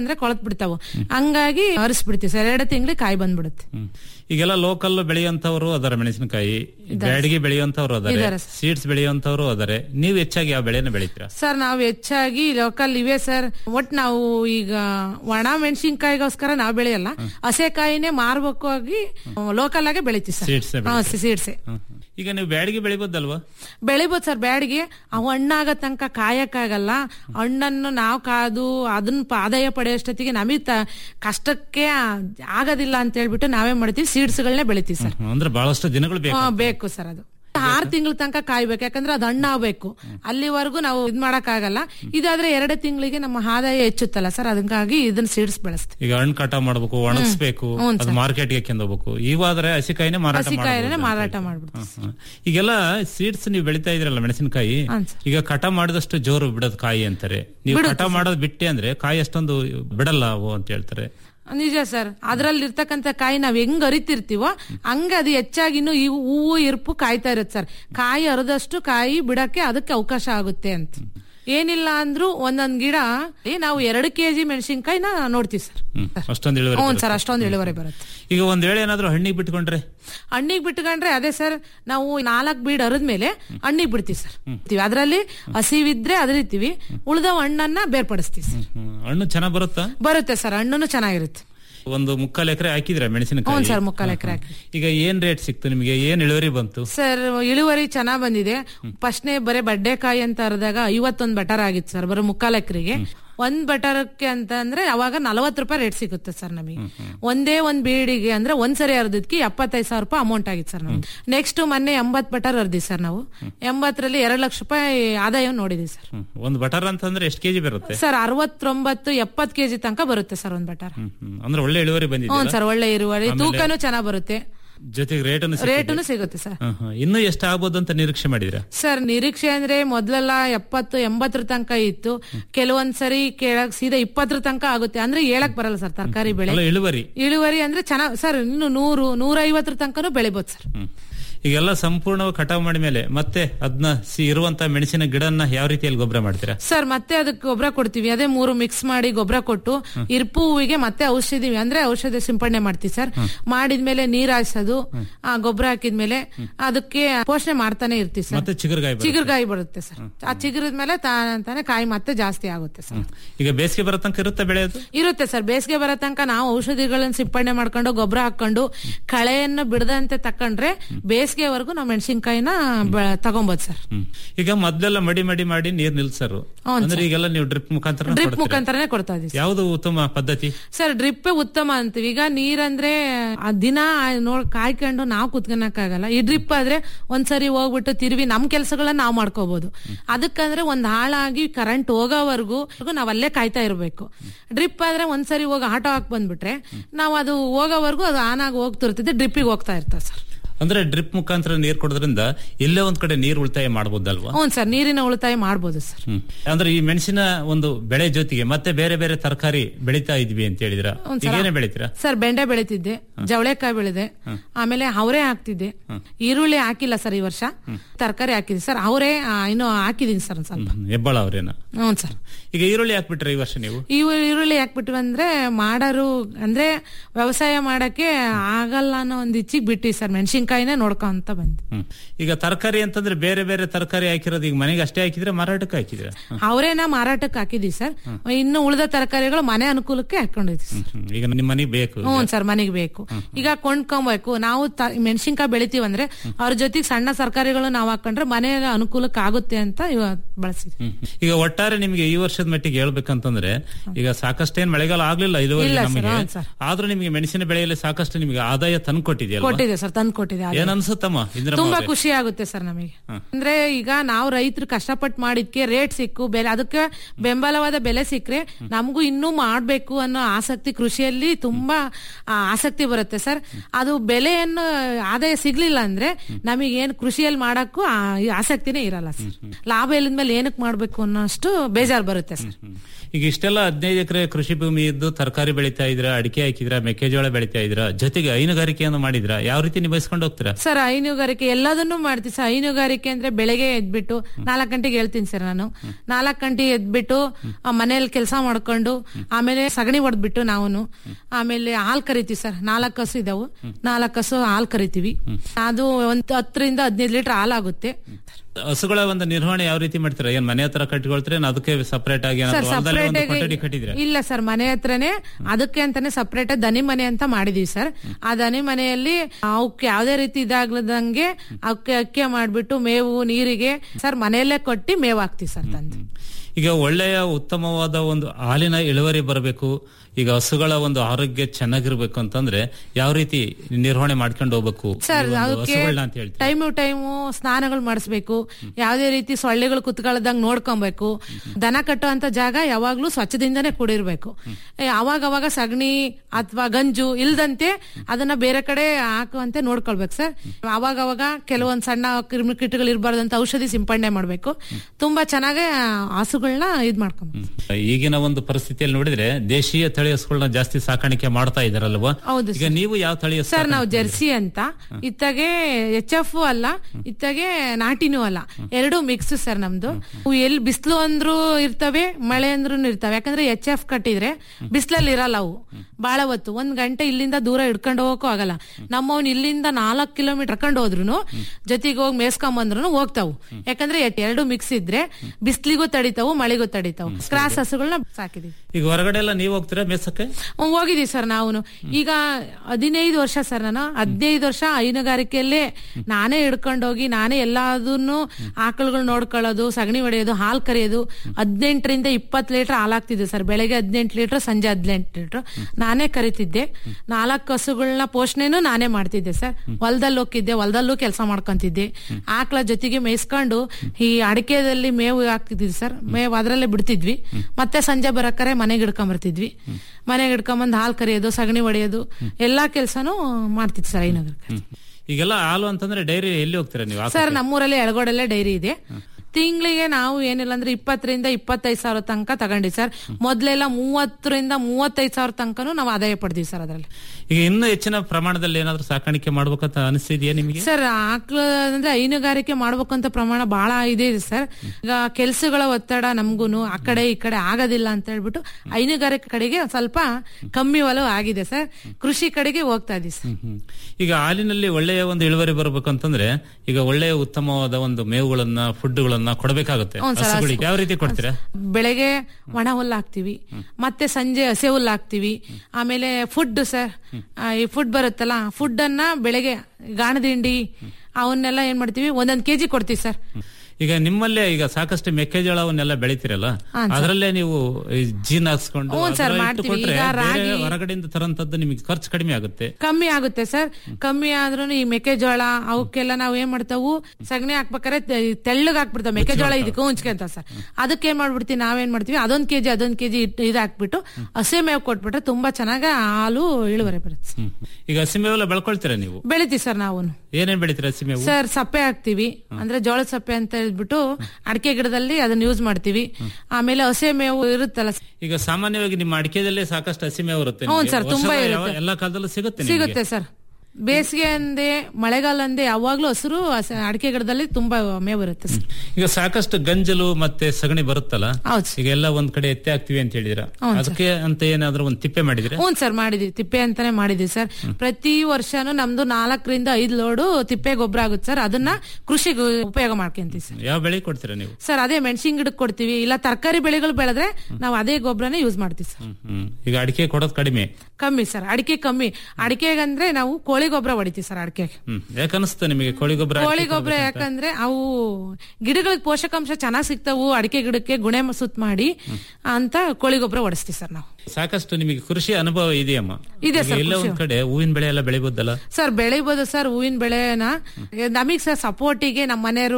ಬಿಡ್ತಾವು ಹಂಗಾಗಿ ಹರಿಸ್ಬಿಡ್ತೀವಿ ಸರ್ ಎರಡು ತಿಂಗಳಿಗೆ ಕಾಯಿ ಬಂದ್ಬಿಡುತ್ತೆ ಈಗೆಲ್ಲ ಲೋಕಲ್ ಬೆಳೆಯುವಂತವ್ರು ಅದರ ಮೆಣಸಿನಕಾಯಿ ಬ್ಯಾಡಿಗೆ ಬೆಳೆಯುವಂತವ್ರು ಅದರೆ ಇದಾರೆ ಸೀಡ್ಸ್ ಬೆಳೆಯುವಂತವ್ರು ಅದರೆ ನೀವು ಹೆಚ್ಚಾಗಿ ಯಾವ ಬೆಳೆನ ಬೆಳಿತೀರಾ ಸರ್ ನಾವು ಹೆಚ್ಚಾಗಿ ಲೋಕಲ್ ಇವೆ ಸರ್ ಒಟ್ ನಾವು ಈಗ ಒಣ ಮೆಣಸಿನ್ಕಾಯಿಗೋಸ್ಕರ ನಾವು ಬೆಳೆಯಲ್ಲ ಹಸೆಕಾಯಿನೇ ಮಾರ್ಬೇಕು ಆಗಿ ಲೋಕಲ್ ಆಗೇ ಬೆಳಿತೀವಿ Seeds ಏ ಸರ್ ಹಾ ಸೀಡ್ಸೆ ಈಗ ನೀವು ಬ್ಯಾಡಿಗೆ ಬೆಳಿಬೋದಲ್ವಾ ಬೆಳಿಬೋದು ಸರ್ ಬ್ಯಾಡಿಗೆ ಅವು ಹಣ್ಣಾಗ ತನಕ ಕಾಯಕ್ಕಾಗಲ್ಲ ಹಣ್ಣನ್ನು ನಾವು ಕಾದು ಅದನ್ನ ಪ- ಆದಾಯ ಪಡೆಯೋಷ್ಟೊತ್ತಿಗೆ ನಮಗೆ ತ- ಕಷ್ಟಕ್ಕೆ ಆಗೋದಿಲ್ಲ ಅಂತ ಹೇಳ್ಬಿಟ್ಟು ನಾವೇ ಮಾಡ್ತೀವಿ ಸೀಡ್ಸ್ಗಳನ್ನೇ ಬೆಳಿತೀವಿ ಸರ್ ಹ್ಮ್, ಅಂದ್ರೆ ಬಹಳಷ್ಟು ದಿನಗಳು ಬೇಕು ಹಾ, ಬೇಕು ಸರ್ ಅದು ಆರು ತಿಂಗಳ ತನಕ ಕಾಯ್ಬೇಕು ಯಾಕಂದ್ರೆ ಅದು ಹಣ್ಣಾಗಬೇಕು ಅಲ್ಲಿವರೆಗೂ ನಾವು ಇದ್ ಮಾಡಕ್ ಆಗಲ್ಲ ಇದಾದ್ರೆ ಎರಡೇ ತಿಂಗಳಿಗೆ ನಮ್ಮ ಆದಾಯ ಹೆಚ್ಚುತ್ತಲ್ಲ ಸರ್ ಅದಕ್ಕಾಗಿ ಇದನ್ನ ಸೀಡ್ಸ್ ಬೆಳೆಸ್ತೀವಿ ಈಗ ಹಣ್ಣು ಕಟಾವ್ ಮಾಡ್ಬೇಕು ಒಣಗಿಸ್ಬೇಕು ಹ್ಮ್ ಅದು ಸರ್. ಮಾರ್ಕೆಟ್ಗೆ ಹೋಗ್ಬೇಕು ಇವಾದ್ರೆ ಹಸಿಕಾಯಿನೇ ಮಾರಾಟ ಹಸಿಕಾಯಿನೇ ಮಾಡ್ಬೋದು. ಮಾರಾಟ ಮಾಡ್ಬಿಡ್ತೀವಿ ಹ್ಮ್, ಹ್ಮ್. ಈಗೆಲ್ಲ ಸೀಡ್ಸ್ ನೀವು ಬೆಳಿತಾ ಇದ್ರಲ್ಲ ಮೆಣಸಿನಕಾಯಿ ಹಾಂ ಈಗ ಕಟ ಮಾಡಿದಷ್ಟು ಜೋರು ಬಿಡೋದು ಕಾಯಿ ಅಂತಾರೆ ನೀವು ಬಿಡುತ್ತೆ ಕಟ ಮಾಡೋದು ಬಿಟ್ಟೆ ಅಂದ್ರೆ ಕಾಯಿ ಅಷ್ಟೊಂದು ಬಿಡಲ್ಲ ಅವು ಅಂತ ಹೇಳ್ತಾರೆ ನಿಜ ಸರ್ ಅದ್ರಲ್ಲಿ ಇರ್ತಕ್ಕಂಥ ಕಾಯಿ ನಾವ್ ಹೆಂಗ್ ಅರಿತಿರ್ತೀವೋ ಹಂಗ ಅದು ಹೆಚ್ಚಾಗಿ ಇನ್ನು ಈ ಹೂವು ಇರ್ಪು ಕಾಯ್ತಾ ಇರುತ್ತೆ ಸರ್ ಕಾಯಿ ಅರದಷ್ಟು ಕಾಯಿ ಬಿಡಕ್ಕೆ ಅದಕ್ಕೆ ಅವಕಾಶ ಆಗುತ್ತೆ ಅಂತ ಏನಿಲ್ಲ ಅಂದ್ರೂ ಒಂದೊಂದ್ ಗಿಡ ಏ, ನಾವು ಎರಡು ಕೆಜಿ ಮೆಣಸಿನ್ಕಾಯಿನ ನೋಡ್ತೀವಿ ಸರ್ ಹ್ಮ್, ಅಷ್ಟೊಂದು ಇಳುವರಿ ಹ್ಞೂ ಬರುತ್ತೆ. ಸರ್ ಅಷ್ಟೊಂದು ಇಳುವರಿ ಬರುತ್ತೆ ಈಗ ಒಂದ್ ವೇಳೆ ಏನಾದ್ರು ಹಣ್ಣಿಗೆ ಬಿಟ್ಕೊಂಡ್ರೆ ಹಣ್ಣಿಗೆ ಬಿಟ್ಕೊಂಡ್ರೆ ಅದೇ ಸರ್ ನಾವು ನಾಲ್ಕು ಬೀಡ್ ಅರದ್ಮೇಲೆ ಹಣ್ಣಿಗೆ ಬಿಡ್ತೀವಿ ಸರ್ ಅದರಲ್ಲಿ ಹಸಿವಿದ್ರೆ ಅದ್ರಿತೀವಿ ಉಳಿದ ಹಣ್ಣನ್ನ ಬೇರ್ಪಡಿಸ್ತೀವಿ ಸರ್ ಹ್ಮ್, ಹಣ್ಣು ಚೆನ್ನಾಗ್ ಬರುತ್ತಾ ಬರುತ್ತೆ ಸರ್ ಹಣ್ಣು ಚೆನ್ನಾಗಿರುತ್ತೆ ಒಂದು ಮುಕ್ಕಾಲ್ ಎಕರೆ ಹಾಕಿದ್ರೆ ಹ್ಞೂ ಮೆಣಸಿನಕಾಯಿ ಸರ್ ಮುಕ್ಕಾಲು ಎಕರೆ ಹಾಕಿ ಈಗ ಏನ್ ರೇಟ್ ಸಿಕ್ತು ನಿಮಗೆ ಏನ್ ಇಳುವರಿ ಬಂತು ಸರ್ ಇಳುವರಿ ಚೆನ್ನಾಗ್ ಬಂದಿದೆ ಫಸ್ಟ್ನೇ ಬರೀ ಬಡ್ಡೆಕಾಯಿ ಅಂತ ಅರ್ದಾಗ ಐವತ್ತೊಂದ್ ಬಟರ್ ಆಗಿತ್ತು ಸರ್ ಬರೀ ಮುಕ್ಕಾಲ್ ಎಕರೆಗೆ ಒಂದ್ ಬಟರ್ಕ್ಕೆ ಅಂತ ಅಂದ್ರೆ ಅವಾಗ ನಲವತ್ತು ರೂಪಾಯಿ ರೇಟ್ ಸಿಗುತ್ತೆ ಸರ್ ನಮಗೆ ಒಂದೇ ಒಂದ್ ಬೀಡಿಗೆ ಅಂದ್ರೆ ಒಂದ್ ಸರಿ ಅರ್ದಕ್ಕೆ ಎಪ್ಪತ್ತೈದು ಸಾವಿರ ರೂಪಾಯಿ ಅಮೌಂಟ್ ಆಗಿತ್ತು ಸರ್ ನಮ್ಗೆ ನೆಕ್ಸ್ಟ್ ಮೊನ್ನೆ ಎಂಬತ್ ಬಟರ್ ಅರ್ದಿ ಸರ್ ನಾವು ಎಂಬತ್ತರಲ್ಲಿ ಎರಡು ಲಕ್ಷ ರೂಪಾಯಿ ಆದಾಯ ನೋಡಿದೀವಿ ಸರ್ ಹ್ಮ್. ಒಂದು ಬಟರ್ ಅಂತಂದ್ರೆ ಎಷ್ಟು ಕೆಜಿ ಬರುತ್ತೆ ಸರ್ ಅರವತ್ತೊಂಬತ್ತು ಎಪ್ಪತ್ ಕೆಜಿ ತನಕ ಬರುತ್ತೆ ಸರ್ ಒಂದ್ ಬಟರ್ ಹ್ಮ್, ಹ್ಮ್. ಅಂದ್ರೆ ಒಳ್ಳೆ ಇಳುವರಿ ಹ್ಞೂ ಬಂದಿದೆ ಸರ್ ಒಳ್ಳೆ ಇರುವಳಿ ಆಮೇಲೆ- ತೂಕನೂ ಚೆನ್ನಾಗ್ ಬರುತ್ತೆ ಜೊತೆಗೆ ರೇಟನ್ನು ರೇಟನು ಸಿಗುತ್ತೆ ಸರ್ ಇನ್ನು ಎಷ್ಟು ಆಗ್ಬೋದು ಅಂತ ನಿರೀಕ್ಷೆ ಮಾಡಿದ್ರ ಸರ್ ನಿರೀಕ್ಷೆ ಅಂದ್ರೆ ಮೊದ್ಲೆಲ್ಲ ಎಪ್ಪತ್ತು ಎಂಬತ್ತರ ತನಕ ಇತ್ತು ಕೆಲವೊಂದ್ ಸರಿ ಕೇಳಕ್ ಸೀದಾ ಇಪ್ಪತ್ತರ ತನಕ ಆಗುತ್ತೆ ಅಂದ್ರೆ ಹೇಳಕ್ ಬರಲ್ಲ ಸರ್ ತರಕಾರಿ ಬೆಳೆ ಅಲ್ಲ ಇಳುವರಿ ಇಳುವರಿ ಅಂದ್ರೆ ಚೆನ್ನಾಗ್ ಸರ್ ಇನ್ನು ನೂರು ನೂರ ಐವತ್ತರ ತನಕನೂ ಬೆಳಿಬೋದು ಸರ್ ಹ್ಮ್. ಈಗೆಲ್ಲ ಸಂಪೂರ್ಣವಾಗಿ ಕಟಾವ್ ಮಾಡಿದ ಮೇಲೆ ಮತ್ತೆ ಅದನ್ನ ಇರುವಂತ ಮೆಣಸಿನ ಗಿಡನ್ನ ಯಾವ ರೀತಿಯಲ್ಲಿ ಗೊಬ್ಬರ ಮಾಡ್ತೀರಾ ಸರ್ ಮತ್ತೆ ಅದಕ್ಕೆ ಗೊಬ್ಬರ ಕೊಡ್ತೀವಿ ಅದೇ ಮೂರು ಮಿಕ್ಸ್ ಮಾಡಿ ಗೊಬ್ಬರ ಕೊಟ್ಟು ಇರ್ಪು ಹೂವಿಗೆ ಮತ್ತೆ ಔಷಧಿ ಅಂದ್ರೆ ಔಷಧಿ ಸಿಂಪಡಣೆ ಮಾಡ್ತೀವಿ ಸರ್ ಮಾಡಿದ್ಮೇಲೆ ನೀರ್ ಹಾಯಿಸೋದು ಆ ಗೊಬ್ಬರ ಹಾಕಿದ್ಮೇಲೆ ಅದಕ್ಕೆ ಪೋಷಣೆ ಮಾಡ್ತಾನೆ ಇರ್ತೀವಿ ಸರ್ ಮತ್ತೆ ಚಿಗುರುಗಾಯಿ ಬರುತ್ತೆ. ಚಿಗುರ್ಗಾಯಿ ಬರುತ್ತೆ ಸರ್ ಆ ಚಿಗುರಿದ ಮೇಲೆ ತಾನೇ ಕಾಯಿ ಮತ್ತೆ ಜಾಸ್ತಿ ಆಗುತ್ತೆ ಸರ್ ಈಗ ಬೇಸಿಗೆ ಬರೋ ತನಕ ಇರುತ್ತೆ ಬೆಳೆ ಅದು ಇರುತ್ತೆ ಸರ್ ಬೇಸಿಗೆ ಬರೋ ತನಕ ನಾವು ಔಷಧಿಗಳನ್ನ ಸಿಂಪಡಣೆ ಮಾಡ್ಕೊಂಡು ಗೊಬ್ಬರ ಹಾಕೊಂಡು ಕಳೆಯನ್ನು ಬಿಡದಂತೆ ತಕೊಂಡ್ರೆ ಬೇಸಿಗೆವರೆಗೂ ನಾವು ಮೆಣಸಿನ್ಕಾಯಿನ ತಗೊಂಬೋದು ಸರ್ ಹ್ಮ್. ಈಗ ಮೊದ್ಲೆಲ್ಲ ಮಡಿ ಮಡಿ ಮಾಡಿ ನೀರ್ ನಿಲ್ಸರು ಹೌದು ಅಂದ್ರೆ ಸರ್. ಈಗೆಲ್ಲ ನೀವು ಡ್ರಿಪ್ ಮುಖಾಂತರ ಡ್ರಿಪ್ ಕೊಡ್ತೀರಾ? ಮುಖಾಂತರನೇ ಕೊಡ್ತಾ ಇದೀವಿ ಸರ್. ಯಾವುದು ಉತ್ತಮ ಪದ್ಧತಿ ಸರ್ ಡ್ರಿಪ್ ಉತ್ತಮ ಅಂತೀವಿ ಈಗ ನೀರಂದ್ರೆ ಆ ದಿನ ನೋಡ್ ಕಾಯ್ಕೊಂಡು ನಾವು ಕುತ್ಕೊಳಕ್ಕಾಗಲ್ಲ ಈ ಡ್ರಿಪ್ ಆದ್ರೆ ಒಂದ್ಸರಿ ಹೋಗ್ಬಿಟ್ಟು ತಿರುವಿ ನಮ್ ಕೆಲಸಗಳನ್ನ ನಾವು ಮಾಡ್ಕೋಬಹುದು ಅದಕ್ಕಂದ್ರೆ ಒಂದ್ ಹಾಳಾಗಿ ಕರೆಂಟ್ ಹೋಗೋವರೆಗೂ ನಾವ್ ಅಲ್ಲೇ ಕಾಯ್ತಾ ಇರ್ಬೇಕು ಡ್ರಿಪ್ ಆದ್ರೆ ಒಂದ್ಸರಿ ಹೋಗಿ ಆಟೋ ಹಾಕ್ ಬಂದ್ಬಿಟ್ರೆ ನಾವು ಅದು ಹೋಗೋವರೆಗೂ ಅದು ಆನ್ ಆಗಿ ಹೋಗ್ತಿರ್ತದೆ ಡ್ರಿಪ್ಪಿಗೆ ಹೋಗ್ತಾ ಇರ್ತದೆ ಸರ್ ಅಂದ್ರೆ ಡ್ರಿಪ್ ಮುಖಾಂತರ ನೀರ್ ಕೊಡೋದ್ರಿಂದ ಎಲ್ಲೇ ಒಂದ್ ಕಡೆ ನೀರ್ ಉಳಿತಾಯ ಮಾಡಬಹುದಲ್ವಾ ಹ್ಞೂ ಸರ್ ನೀರಿನ ಉಳಿತಾಯ ಮಾಡ್ಬೋದು ಸರ್ ಹ್ಮ್. ಅಂದ್ರೆ ಈ ಮೆಣಸಿನ ಒಂದು ಬೆಳೆ ಜೊತೆಗೆ ಮತ್ತೆ ಬೇರೆ ಬೇರೆ ತರಕಾರಿ ಬೆಳಿತಾ ಇದ್ವಿ ಅಂತ ಹೇಳಿದ್ರ ಹ್ಞೂ ಈಗ ಸರ್. ಏನೇ ಬೆಳಿತೀರಾ ಸರ್ ಬೆಂಡೆ ಬೆಳಿತಿದ್ದೆ ಜವಳೆಕಾಯಿ ಬೆಳೆದೆ ಹ್ಮ್. ಆಮೇಲೆ ಅವರೇ ಹಾಕ್ತಿದ್ದೆ ಈರುಳ್ಳಿ ಹಾಕಿಲ್ಲ ಸರ್ ಈ ವರ್ಷ ತರಕಾರಿ ಹಾಕಿದ್ವಿ ಸರ್ ಅವರೇ ಇನ್ನು ಹಾಕಿದೀನಿ ಸರ್ ಒಂದ್ ಸ್ವಲ್ಪ ಹ್ಮ್. ಹೆಬ್ಬಾಳ ಅವ್ರೇನ ಹ್ಞೂ ಸರ್ ಈಗ ಈರುಳ್ಳಿ ಹಾಕ್ಬಿಟ್ರೆ ಈ ವರ್ಷ ನೀವು ಇವು ಈರುಳ್ಳಿ ಹಾಕ್ಬಿಟ್ವಿ ಅಂದ್ರೆ ಮಾಡಾರು ಅಂದ್ರೆ ವ್ಯವಸಾಯ ಮಾಡಕ್ಕೆ ಆಗಲ್ಲ ಅನ್ನೋ ಒಂದ್ ಇಚ್ಚಿಗೆ ಬಿಟ್ಟಿ ಸರ್ ಮೆಣಸಿನ್ಕಾಯಿನೇ ನೋಡ್ಕೊಂತ ಬಂದ್ ಹ್ಮ್. ಈಗ ತರಕಾರಿ ಅಂತಂದ್ರೆ ಬೇರೆ ಬೇರೆ ತರಕಾರಿ ಹಾಕಿರೋದು ಈಗ ಮನೆಗೆ ಅಷ್ಟೇ ಹಾಕಿದ್ರೆ ಮಾರಾಟಕ್ಕೆ ಹಾಕಿದ್ರೆ ಅವರೇನ ಮಾರಾಟಕ್ಕೆ ಹಾಕಿದೀವಿ ಸರ್ ಇನ್ನು ಉಳಿದ ತರಕಾರಿಗಳು ಮನೆ ಅನುಕೂಲಕ್ಕೆ ಹಾಕೊಂಡಿದೀವಿ ಸರ್ ಈಗ ನಿಮ್ಮ ಮನೆಗೆ ಬೇಕು ಹ್ಞೂ ಸರ್ ಮನೆಗೆ ಬೇಕು ಈಗ ಕೊಂಡ್ಕೊಬೇಕು ನಾವು ತ- ಮೆಣಸಿನ್ಕಾಯಿ ಬೆಳಿತೀವಂದ್ರೆ ಅವ್ರ ಜೊತೆಗೆ ಸಣ್ಣ ತರಕಾರಿಗಳು ನಾವು ಹಾಕೊಂಡ್ರೆ ಮನೆಗೆ ಅನುಕೂಲಕ್ಕೆ ಆಗುತ್ತೆ ಅಂತ ಇವತ್ತು ಬಳಸಿದ್ವಿ ಹ್ಮ್. ಈಗ ಒಟ್ಟಾರೆ ನಿಮ್ಗೆ ಈ ವರ್ಷದ ಮಟ್ಟಿಗೆ ಹೇಳ್ಬೇಕಂತಂದ್ರೆ ಈಗ ಸಾಕಷ್ಟೇನ್ ಮಳೆಗಾಲ ಆಗ್ಲಿಲ್ಲ ಇದುವರೆಗೆ ಇಲ್ಲ ಸರ್, ನಮಗೆ ಹೌದು ಸರ್. ಆದ್ರೂ ನಿಮಗೆ ಮೆಣಸಿನ ಬೆಳೆಯಲ್ಲಿ ಸಾಕಷ್ಟು ನಿಮಗೆ ಆದಾಯ ತಂದು ಕೊಟ್ಟಿದೆಯಲ್ಲ ಕೊಟ್ಟಿದೆ ಸರ್ ತಂದು ಕೊಟ್ಟಿದೆ ಆದಾಯ. ಏನ್ ಅನ್ಸುತ್ತಮ್ಮ ಇಂದ್ರಮ್ಮ ತುಂಬಾ ಅವ್ರೆ? ಖುಷಿ ಆಗುತ್ತೆ ಸರ್ ನಮಗೆ ಹ. ಅಂದ್ರೆ ಈಗ ನಾವು ರೈತರು ಕಷ್ಟಪಟ್ಟು ಮಾಡಿದ್ಕೆ ರೇಟ್ ಸಿಕ್ಕು ಬೆಲೆ ಅದಕ್ಕೆ ಬೆಂಬಲವಾದ ಬೆಲೆ ಸಿಕ್ಕರೆ ನಮಗೂ ಇನ್ನೂ ಮಾಡ್ಬೇಕು ಅನ್ನೋ ಆಸಕ್ತಿ ಕೃಷಿಯಲ್ಲಿ ತುಂಬಾ ಆ, ಆಸಕ್ತಿ ಬರುತ್ತೆ ಸರ್ ಅದು ಬೆಲೆಯನ್ನು ಆದಾಯ ಸಿಗ್ಲಿಲ್ಲ ಅಂದ್ರೆ ನಮಗೆ ಏನ್ ಕೃಷಿಯಲ್ಲಿ ಮಾಡಕ್ಕೂ ಆ, ಈ ಆಸಕ್ತಿನೇ ಇರಲ್ಲ ಸರ್ ಲಾಭ ಇಲ್ಲದ ಮೇಲೆ ಏನಕ್ಕೆ ಮಾಡ್ಬೇಕು ಅನ್ನೋಷ್ಟು ಬೇಜಾರು ಬರುತ್ತೆ ಸರ್ ಈಗ ಇಷ್ಟೆಲ್ಲ ಹದಿನೈದು ಎಕರೆ ಕೃಷಿ ಭೂಮಿ ಇದ್ದು ತರಕಾರಿ ಬೆಳಿತಾ ಇದ್ರ ಅಡಿಕೆ ಹಾಕಿದ್ರ ಮೆಕ್ಕೆಜೋಳ ಬೆಳಿತಾ ಇದ್ರ ಜೊತೆಗೆ ಹೈನುಗಾರಿಕೆಯನ್ನು ಮಾಡಿದ್ರ ಯಾವ ರೀತಿ ನಿಭಾಯಿಸ್ಕೊಂಡು ಹೋಗ್ತೀರಾ ಸರ್ ಹೈನುಗಾರಿಕೆ ಎಲ್ಲದನ್ನೂ ಮಾಡ್ತೀವಿ ಸರ್ ಹೈನುಗಾರಿಕೆ ಅಂದ್ರೆ ಬೆಳಗ್ಗೆ ಎದ್ಬಿಟ್ಟು ನಾಲ್ಕು ಗಂಟೆಗೆ ಹೇಳ್ತೀನಿ ಸರ್ ನಾನು ನಾಲ್ಕು ಗಂಟೆಗೆ ಎದ್ಬಿಟ್ಟು ಆ ಮನೇಲಿ ಕೆಲಸ ಮಾಡ್ಕೊಂಡು ಆಮೇಲೆ ಸಗಣಿ ಹೊಡೆದ್ಬಿಟ್ಟು ನಾವು ಆಮೇಲೆ ಹಾಲ್ ಕರಿತೀವಿ ಸರ್ ನಾಲ್ಕು ಹಸು ಇದಾವು ನಾಲ್ಕು ಹಸು ಹಾಲ್ ಕರಿತೀವಿ ಅದು ಒಂದ್ ಹತ್ತರಿಂದ ಹದಿನೈದು ಲೀಟರ್ ಹಾಲಾಗುತ್ತೆ ಹಸುಗಳ ಒಂದು ನಿರ್ವಹಣೆ ಯಾವ ರೀತಿ ಮಾಡ್ತೀರಾ ಏನ್ ಮನೆ ಹತ್ರ ಕಟ್ಕೊಳ್ತೀರಾ ಏನ್ ಅದಕ್ಕೆ ಸಪರೇಟ್ ಆಗಿ ಏನಾದ್ರು ಸರ್ ಹೊಲದಲ್ಲಿ ಒಂದು ಸಪ್ರೇಟ್ ಕೊಠಡಿ ಕಟ್ಟಿದ್ರೆ ಇಲ್ಲ ಸರ್ ಮನೆ ಹತ್ರನೇ ಅದಕ್ಕೆ ಅಂತಾನೆ ಸಪ್ರೇಟ್ ದನಿ ಮನೆ ಅಂತ ಮಾಡಿದೀವಿ ಸರ್ ಆ ದನಿ ಮನೆಯಲ್ಲಿ ಅವಕ್ಕೆ ಯಾವ್ದೇ ರೀತಿ ಇದಾಗ್ಲದಂಗೆ ಅವಕ್ಕೆ ಅಕ್ಕೆ ಮಾಡ್ಬಿಟ್ಟು ಮೇವು ನೀರಿಗೆ ಸರ್ ಮನೆಯಲ್ಲೇ ಕೊಟ್ಟಿ ಮೇವು ಹಾಕ್ತಿವಿ ಸರ್ ತಂದು ಈಗ ಒಳ್ಳೆಯ ಉತ್ತಮವಾದ ಒಂದು ಹಾಲಿನ ಇಳುವರಿ ಬರಬೇಕು ಈಗ ಹಸುಗಳ ಒಂದು ಆರೋಗ್ಯ ಚೆನ್ನಾಗಿರ್ಬೇಕು ಅಂತಂದ್ರೆ ಯಾವ ರೀತಿ ನಿರ್ವಹಣೆ ಮಾಡ್ಕೊಂಡು ಹೋಗ್ಬೇಕು ಸರ್ ಈ ಒಂದು ಅದಕ್ಕೆ ಹಸುಗಳನ್ನ ಅಂತ ಹೇಳ್ತೀವಿ ಟೈಮು ಟೈಮು ಸ್ನಾನಗಳು ಮಾಡಿಸ್ಬೇಕು ಯಾವ್ದೇ ರೀತಿ ಸೊಳ್ಳೆಗಳು ಕುತ್ಕೊಳ್ಳದಂಗ್ ನೋಡ್ಕೊಬೇಕು ದನ ಕಟ್ಟುವಂತ ಜಾಗ ಯಾವಾಗ್ಲೂ ಸ್ವಚ್ಛದಿಂದನೇ ಕೂಡಿರ್ಬೇಕು ಏ, ಅವಾಗ ಅವಾಗ ಸಗಣಿ ಅಥವಾ ಗಂಜು ಇಲ್ದಂತೆ ಅದನ್ನ ಬೇರೆ ಕಡೆ ಹಾಕುವಂತೆ ನೋಡ್ಕೊಳ್ಬೇಕು ಸರ್ ಅವಾಗ ಅವಾಗ ಕೆಲವೊಂದ್ ಸಣ್ಣ ಕ್ರಿಮಿಕೀಟಗಳು ಇರಬಾರ್ದಂತ ಔಷಧಿ ಸಿಂಪಡಣೆ ಮಾಡ್ಬೇಕು ತುಂಬಾ ಚೆನ್ನಾಗಿ ಆ, ಹಸುಗಳನ್ನ ಇದ್ ಮಾಡ್ಕೊಬೇಕು ಈಗಿನ ಒಂದು ಪರಿಸ್ಥಿತಿಯಲ್ಲಿ ನೋಡಿದ್ರೆ ದೇಶೀಯ ತಳಿ ಹಸುಗಳನ್ನ ಜಾಸ್ತಿ ಸಾಕಾಣಿಕೆ ಮಾಡ್ತಾ ಇದಾರಲ್ವಾ ಹೌದು ಈಗ ನೀವು ಯಾವ ತಳಿ ಹಸು ಸರ್ ನಾವು ಜರ್ಸಿ ಅಂತ ಇತ್ತಾಗೆ ಎಚ್ ಎಫ್ ಅಲ್ಲ ಇತ್ತಾಗೆ ನಾಟಿನೂ ಅಲ್ಲ ಎರಡು ಮಿಕ್ಸ್ ಸರ್ ನಮ್ದು ಇವು ಎಲ್ಲಿ ಬಿಸಿಲು ಅಂದ್ರೂ ಇರ್ತವೆ ಮಳೆ ಅಂದ್ರೂ ಇರ್ತವೆ ಯಾಕಂದ್ರೆ ಎಚ್ ಎಫ್ ಕಟ್ಟಿದ್ರೆ ಬಿಸಿಲಲ್ಲಿ ಇರಲ್ಲ ಅವು ಬಾಳ ಹೊತ್ತು ಒಂದ್ ಗಂಟೆ ಇಲ್ಲಿಂದ ದೂರ ಹಿಡ್ಕೊಂಡು ಹೋಗಕ್ಕೂ ಆಗಲ್ಲ ನಮ್ಮವ್ನ ಇಲ್ಲಿಂದ ನಾಲ್ಕು ಕಿಲೋಮೀಟರ್ ಕರ್ಕೊಂಡು ಹೋದ್ರು ಜೊತೆಗೆ ಹೋಗಿ ಮೇಸ್ಕೊಂಡ್ ಬಂದ್ರು ಹೋಗ್ತಾವು ಯಾಕಂದ್ರೆ ಎ- ಎರಡು ಮಿಕ್ಸ್ ಇದ್ರೆ ಬಿಸ್ಲಿಗೂ ತಡಿತಾವು ಮಳೆಗೂ ತಡಿತಾವು ಕ್ರಾಸ್ ಹಸುಗಳನ್ನ ಸಾಕಿದೀವಿ ಈಗ ಹೊರಗಡೆ ಎಲ್ಲ ನೀವು ಹೋಗ್ತೀರಾ ಮೇಸಕ್ಕೆ ಹ್ಮ್, ಹೋಗಿದೀವಿ ಸರ್ ನಾವು ಈಗ ಹದಿನೈದು ವರ್ಷ ಸರ್ ನಾನು ಹದಿನೈದು ವರ್ಷ ಹೈನುಗಾರಿಕೆಯಲ್ಲೇ ನಾನೇ ಹಿಡ್ಕೊಂಡೋಗಿ ನಾನೇ ಎಲ್ಲದನ್ನು ಆಕಳುಗಳು ನೋಡ್ಕೊಳ್ಳೋದು ಸಗಣಿ ಹೊಡೆಯೋದು ಹಾಲು ಕರೆಯೋದು ಹದಿನೆಂಟರಿಂದ ಇಪ್ಪತ್ತು ಲೀಟರ್ ಹಾಲು ಹಾಕ್ತಿದ್ದೆ ಸರ್ ಬೆಳಗ್ಗೆ ಹದಿನೆಂಟು ಲೀಟರ್ ಸಂಜೆ ಹದಿನೆಂಟು ಲೀಟರ್ ನಾನೇ ಕರಿತಿದ್ದೆ ನಾಲ್ಕು ಹಸುಗಳನ್ನ ಪೋಷಣೆನೂ ನಾನೇ ಮಾಡ್ತಿದ್ದೆ ಸರ್ ಹೊಲದಲ್ಲಿ ಹೋಗಿದ್ದೆ ಹೊಲದಲ್ಲೂ ಕೆಲಸ ಮಾಡ್ಕೊಂತಿದ್ದೆ ಆಕಳ ಜೊತೆಗೆ ಮೇಯಿಸ್ಕೊಂಡು ಈ ಅಡಿಕೆದಲ್ಲಿ ಮೇವು ಹಾಕ್ತಿದ್ವಿ ಸರ್ ಮೇವು ಅದರಲ್ಲೇ ಬಿಡ್ತಿದ್ವಿ ಮತ್ತೆ ಸಂಜೆ ಬರಕರೆ ಮನೆಗೆ ಹಿಡ್ಕೊಂಬರ್ತಿದ್ವಿ ಮನೆಗೆ ಹಿಡ್ಕೊಂಬಂದು ಹಾಲು ಕರಿಯೋದು ಸಗಣಿ ಹೊಡೆಯೋದು ಎಲ್ಲಾ ಕೆಲ್ಸನೂ ಮಾಡ್ತಿದ್ವಿ ಸರ್ ಐನಗರ ಈಗೆಲ್ಲ ಹಾಲು ಅಂತಂದ್ರೆ ಡೈರಿ ಎಲ್ಲಿ ಹೋಗ್ತೀರಾ ನೀವು ಸರ್ ನಮ್ಮೂರಲ್ಲಿ ಎಳಗೋಡಲ್ಲೇ ಡೈರಿ ಇದೆ ತಿಂಗಳಿಗೆ ನಾವು ಏನಿಲ್ಲ ಅಂದ್ರೆ ಇಪ್ಪತ್ತರಿಂದ ಇಪ್ಪತ್ತೈದು ಸಾವಿರ ತನಕ ತಗೊಂಡಿ ಸರ್ ಮೊದ್ಲೆಲ್ಲ ಮೂವತ್ತರಿಂದ ಮೂವತ್ತೈದು ಸಾವಿರ ತನಕನೂ ನಾವು ಆದಾಯ ಪಡೆದಿವಿ ಸರ್ ಅದರಲ್ಲಿ ಈಗ ಇನ್ನೂ ಹೆಚ್ಚಿನ ಪ್ರಮಾಣದಲ್ಲಿ ಏನಾದ್ರೂ ಸಾಕಾಣಿಕೆ ಮಾಡ್ಬೇಕಂತ ಅನಿಸ್ತಿದ್ಯಾ ನಿಮಗೆ ಸರ್ ಆಕಳ ಅಂದ್ರೆ ಹೈನುಗಾರಿಕೆ ಮಾಡ್ಬೇಕಂತ ಪ್ರಮಾಣ ಬಹಳ ಇದೆ ಸರ್ ಈಗ ಕೆಲ್ಸಗಳ ಒತ್ತಡ ನಮ್ಗೂನು ಆ ಕಡೆ ಈ ಕಡೆ ಆಗೋದಿಲ್ಲ ಅಂತ ಹೇಳ್ಬಿಟ್ಟು ಹೈನುಗಾರಿಕೆ ಕಡೆಗೆ ಒಂದ್ ಸ್ವಲ್ಪ ಕಮ್ಮಿ ಒಲವು ಆಗಿದೆ ಸರ್ ಕೃಷಿ ಕಡೆಗೆ ಹೋಗ್ತಾ ಇದೀವಿ ಸರ್ ಈಗ ಹಾಲಿನಲ್ಲಿ ಒಳ್ಳೆಯ ಒಂದು ಇಳುವರಿ ಬರ್ಬೇಕಂತಂದ್ರೆ ಈಗ ಒಳ್ಳೆಯ ಉತ್ತಮವಾದ ಒಂದು ಮೇವುಗಳನ್ನ ಫುಡ್ಗಳನ್ನ ಕೊಡಬೇಕಾಗುತ್ತೆ ಹ್ಞೂ ಸರ್, ಹಸುಗಳಿಗೆ ಹಸು- ಯಾವ ರೀತಿ ಕೊಡ್ತೀರಾ ಬೆಳಗ್ಗೆ ಒಣ ಹುಲ್ಲು ಹಾಕ್ತಿವಿ ಮತ್ತೆ ಸಂಜೆ ಹಸೆ ಹುಲ್ಲು ಹಾಕ್ತಿವಿ ಆಮೇಲೆ ಫುಡ್ ಸರ್ ಆ, ಈ ಫುಡ್ ಬರುತ್ತಲ್ಲ ಫುಡ್ ಅನ್ನ ಬೆಳಗ್ಗೆ ಗಾಣದಿಂಡಿ ಅವನ್ನೆಲ್ಲ ಏನ್ ಮಾಡ್ತೀವಿ ಒಂದೊಂದ್ ಕೆಜಿ ಕೊಡ್ತೀವಿ ಸರ್ ಈಗ ನಿಮ್ಮಲ್ಲೇ ಈಗ ಸಾಕಷ್ಟು ಮೆಕ್ಕೆಜೋಳವನ್ನೆಲ್ಲ ಬೆಳಿತೀರಲ್ಲ ಹಾ, ಸರ್. ಅದರಲ್ಲೇ ನೀವು ಈ ಜೀನ್ ಹಾಕ್ಸ್ಕೊಂಡು ಹ್ಞೂ, ಸರ್, ಅದ್ರಲ್ಲಿ ಮಾಡ್ತೀವಿ. ಇಟ್ಟುಕೊಟ್ರೆ ಈಗ ಬೇರೆ ರಾಗಿ- ಹೊರಗಡೆಯಿಂದ ತರಂತದ್ದು ನಿಮಗೆ ಖರ್ಚು ಕಡಿಮೆ ಆಗುತ್ತೆ ಕಮ್ಮಿ ಆಗುತ್ತೆ ಸರ್ ಕಮ್ಮಿ ಆದ್ರೂ ಈ ಮೆಕ್ಕೆಜೋಳ ಅವಕ್ಕೆಲ್ಲ ನಾವ್ ಏನ್ ಮಾಡ್ತಾವು ಸಗಣಿ ಹಾಕ್ಬೇಕಾರೆ ತೆ- ತೆಳ್ಳಗ್ ಹಾಕ್ಬಿಡ್ತಾವ ಮೆಕ್ಕೆಜೋಳ ಇದಕ್ಕೆ ಉಂಚ್ಕೊಂತ ಸರ್ ಅದಕ್ಕೆ ಏನ್ ಮಾಡ್ಬಿಡ್ತೀವಿ ನಾವೇನ್ ಮಾಡ್ತೀವಿ ಅದೊಂದ್ ಕೆಜಿ ಅದೊಂದ್ ಕೆಜಿ ಇದು ಹಾಕ್ಬಿಟ್ಟು ಹಸೆ ಮೇವು ಕೊಟ್ಬಿಟ್ರೆ ತುಂಬಾ ಚೆನ್ನಾಗಿ ಹಾಲು ಇಳುವರಿ ಬರುತ್ತೆ ಸರ್. ಈಗ ಹಸಿಮೇವೆಲ್ಲ ಬೆಳ್ಕೊಳ್ತೀರಾ ನೀವು ಬೆಳಿತೀವಿ ಸರ್ ನಾವು ಏನೇನ್ ಬೆಳಿತೀರಾ ಹಸಿಮೇವು ಸರ್ ಸಪ್ಪೆ ಹಾಕ್ತಿವಿ ಅಂದ್ರೆ ಜೋಳದ ಸಪ್ಪೆ ಅಂತ ಹೇಳ್ಬಿಟ್ಟು ಅಡಿಕೆ ಗಿಡದಲ್ಲಿ ಅದನ್ನ ಯೂಸ್ ಮಾಡ್ತೀವಿ ಆಮೇಲೆ ಹಸೆ ಮೇವು ಇರುತ್ತಲ್ಲ ಈಗ ಸಾಮಾನ್ಯವಾಗಿ ನಿಮ್ಮ ಅಡಿಕೆದಲ್ಲೇ ಸಾಕಷ್ಟು ಹಸಿಮೇವು ಇರುತ್ತೆ ಹ್ಞೂ ನಿಮ್ಗೆ. ಸರ್, ತುಂಬಾ ವರ್ಷದ ಇರುತ್ತೆ. ಯಾವ- ಎಲ್ಲಾ ಕಾಲದಲ್ಲೂ ಸಿಗುತ್ತೆ ನಿಮ್ಗೆ. ಸಿಗುತ್ತೆ ಸರ್ ಬೇಸಿಗೆ ಅಂದೆ ಮಳೆಗಾಲ ಅಂದೆ ಯಾವಾಗ್ಲೂ ಹಸಿರು ಹಸ- ಅಡಿಕೆ ಗಿಡದಲ್ಲಿ ತುಂಬಾ ಮೇವು ಇರುತ್ತೆ ಸರ್ ಈಗ ಸಾಕಷ್ಟು ಗಂಜಲು ಮತ್ತೆ ಸಗಣಿ ಬರುತ್ತಲ್ಲ ಹೌದು ಈಗ ಎಲ್ಲ ಒಂದ್ ಕಡೆ ಎತ್ತೆ ಹಾಕ್ತಿವಿ ಅಂತ ಹೇಳಿದಿರ ಹೌದು ಸರ್. ಅದಕ್ಕೆ ಅಂತ ಏನಾದ್ರೂ ಒಂದ್ ತಿಪ್ಪೆ ಮಾಡಿದ್ರೆ ಹ್ಞೂ ಸರ್ ಮಾಡಿದೀವಿ ತಿಪ್ಪೆ ಅಂತಾನೆ ಮಾಡಿದೀವಿ ಸರ್ ಪ್ರತಿ ವರ್ಷನೂ ನಮ್ದು ನಾಲ್ಕರಿಂದ ಐದು ಲೋಡು ತಿಪ್ಪೆ ಗೊಬ್ಬರ ಆಗುತ್ತೆ ಸರ್ ಅದನ್ನ ಕೃಷಿಗೆ ಉಪಯೋಗ ಮಾಡ್ಕೊಂತೀವಿ ಸರ್ ಯಾವ ಬೆಳೆ ಕೊಡ್ತೀರಾ ನೀವು ಸರ್ ಅದೇ ಮೆಣಸಿನ ಗಿಡಕ್ಕೆ ಕೊಡ್ತೀವಿ ಇಲ್ಲ ತರಕಾರಿ ಬೆಳೆಗಳು ಬೆಳೆದ್ರೆ ನಾವು ಅದೇ ಗೊಬ್ಬರನೇ ಯೂಸ್ ಮಾಡ್ತೀವಿ ಸರ್ ಹ್ಮ್ ಈಗ ಅಡಿಕೆ ಕೊಡೋದು ಕಡಿಮೆ ಕಮ್ಮಿ ಸರ್ ಅಡಿಕೆ ಕಮ್ಮಿ ಅಡಿಕೆಗಂದ್ರೆ ನಾವು ಕೋಳಿ ಗೊಬ್ಬರ ಹೊಡಿತೀವಿ ಸರ್ ಅಡಿಕೆಗೆ ಹ್ಮ್ ಯಾಕನ್ಸುತ್ತೆ ನಿಮಗೆ ಕೋಳಿ ಗೊಬ್ಬರ ಕೋಳಿ ಅಡಿಕೆ ಗೊಬ್ಬರ ಕೊಡ್ಬೇಕಂತ? ಯಾಕಂದ್ರೆ ಅವು ಗಿಡಗಳಿಗೆ ಪೋಷಕಾಂಶ ಚೆನ್ನಾಗಿ ಸಿಗ್ತಾವು ಅಡಿಕೆ ಗಿಡಕ್ಕೆ ಗುಣೆ ಸುತ್ತ ಮಾಡಿ ಅಂತ ಕೋಳಿ ಗೊಬ್ಬರ ಹೊಡಿಸ್ತೀವಿ ಸರ್ ನಾವು ಸಾಕಷ್ಟು ನಿಮಗೆ ಕೃಷಿ ಅನುಭವ ಇದೆಯಮ್ಮ ಇದೆ ಈಗ ಸರ್, ಎಲ್ಲ ಕೃಷಿ. ಒಂದ್ ಕಡೆ ಹೂವಿನ ಬೆಳೆ ಎಲ್ಲ ಬೆಳಿಬೋದಲ್ಲ ಸರ್ ಬೆಳಿಬೋದು ಸರ್ ಹೂವಿನ ಬೆಳೆನ ನಮಗ್ ಸರ್ ಸಪೋರ್ಟಿಗೆ ನಮ್ಮ ಮನೆಯವರು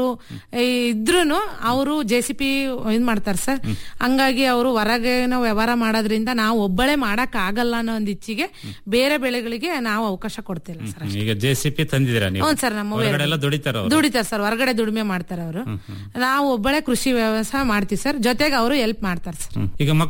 ಇದ್ರೂನು ಅವರು ಜೆ ಸಿ ಪಿ ಇದ್ ಮಾಡ್ತಾರೆ ಸರ್ ಹಂಗಾಗಿ ಅವರು ಹೊರಗೆ ವ್ಯವಹಾರ ಮಾಡೋದ್ರಿಂದ ನಾವು ಒಬ್ಬಳೇ ಮಾಡಕ್ ಆಗಲ್ಲ ಅನ್ನೋ ಒಂದು ಇಚ್ಛೆಗೆ ಬೇರೆ ಬೆಳೆಗಳಿಗೆ ನಾವು ಅವಕಾಶ ಕೊಡ್ತಿಲ್ಲ ಸರ್ ಈಗ ಜೆ ಸಿ ಪಿ ತಂದಿದ್ದೀರಾ ನೀವು ಹ್ಞೂ ಸರ್ ನಮ್ಮ ಹೊರಗಡೆ ಎಲ್ಲ ದುಡಿತಾರ ಅವ್ರು? ದುಡಿತಾರೆ ಸರ್ ಹೊರಗಡೆ ದುಡಿಮೆ ಮಾಡ್ತಾರೆ ಅವರು ನಾವು ಒಬ್ಬಳೇ ಕೃಷಿ ವ್ಯವಸಾಯ ಮಾಡ್ತೀವಿ ಸರ್ ಜೊತೆಗೆ ಅವರು ಹೆಲ್ಪ್ ಮಾಡ್ತಾರೆ ಸರ್ ಹ್ಮ್. ಈಗ ಮಕ್ಕಳು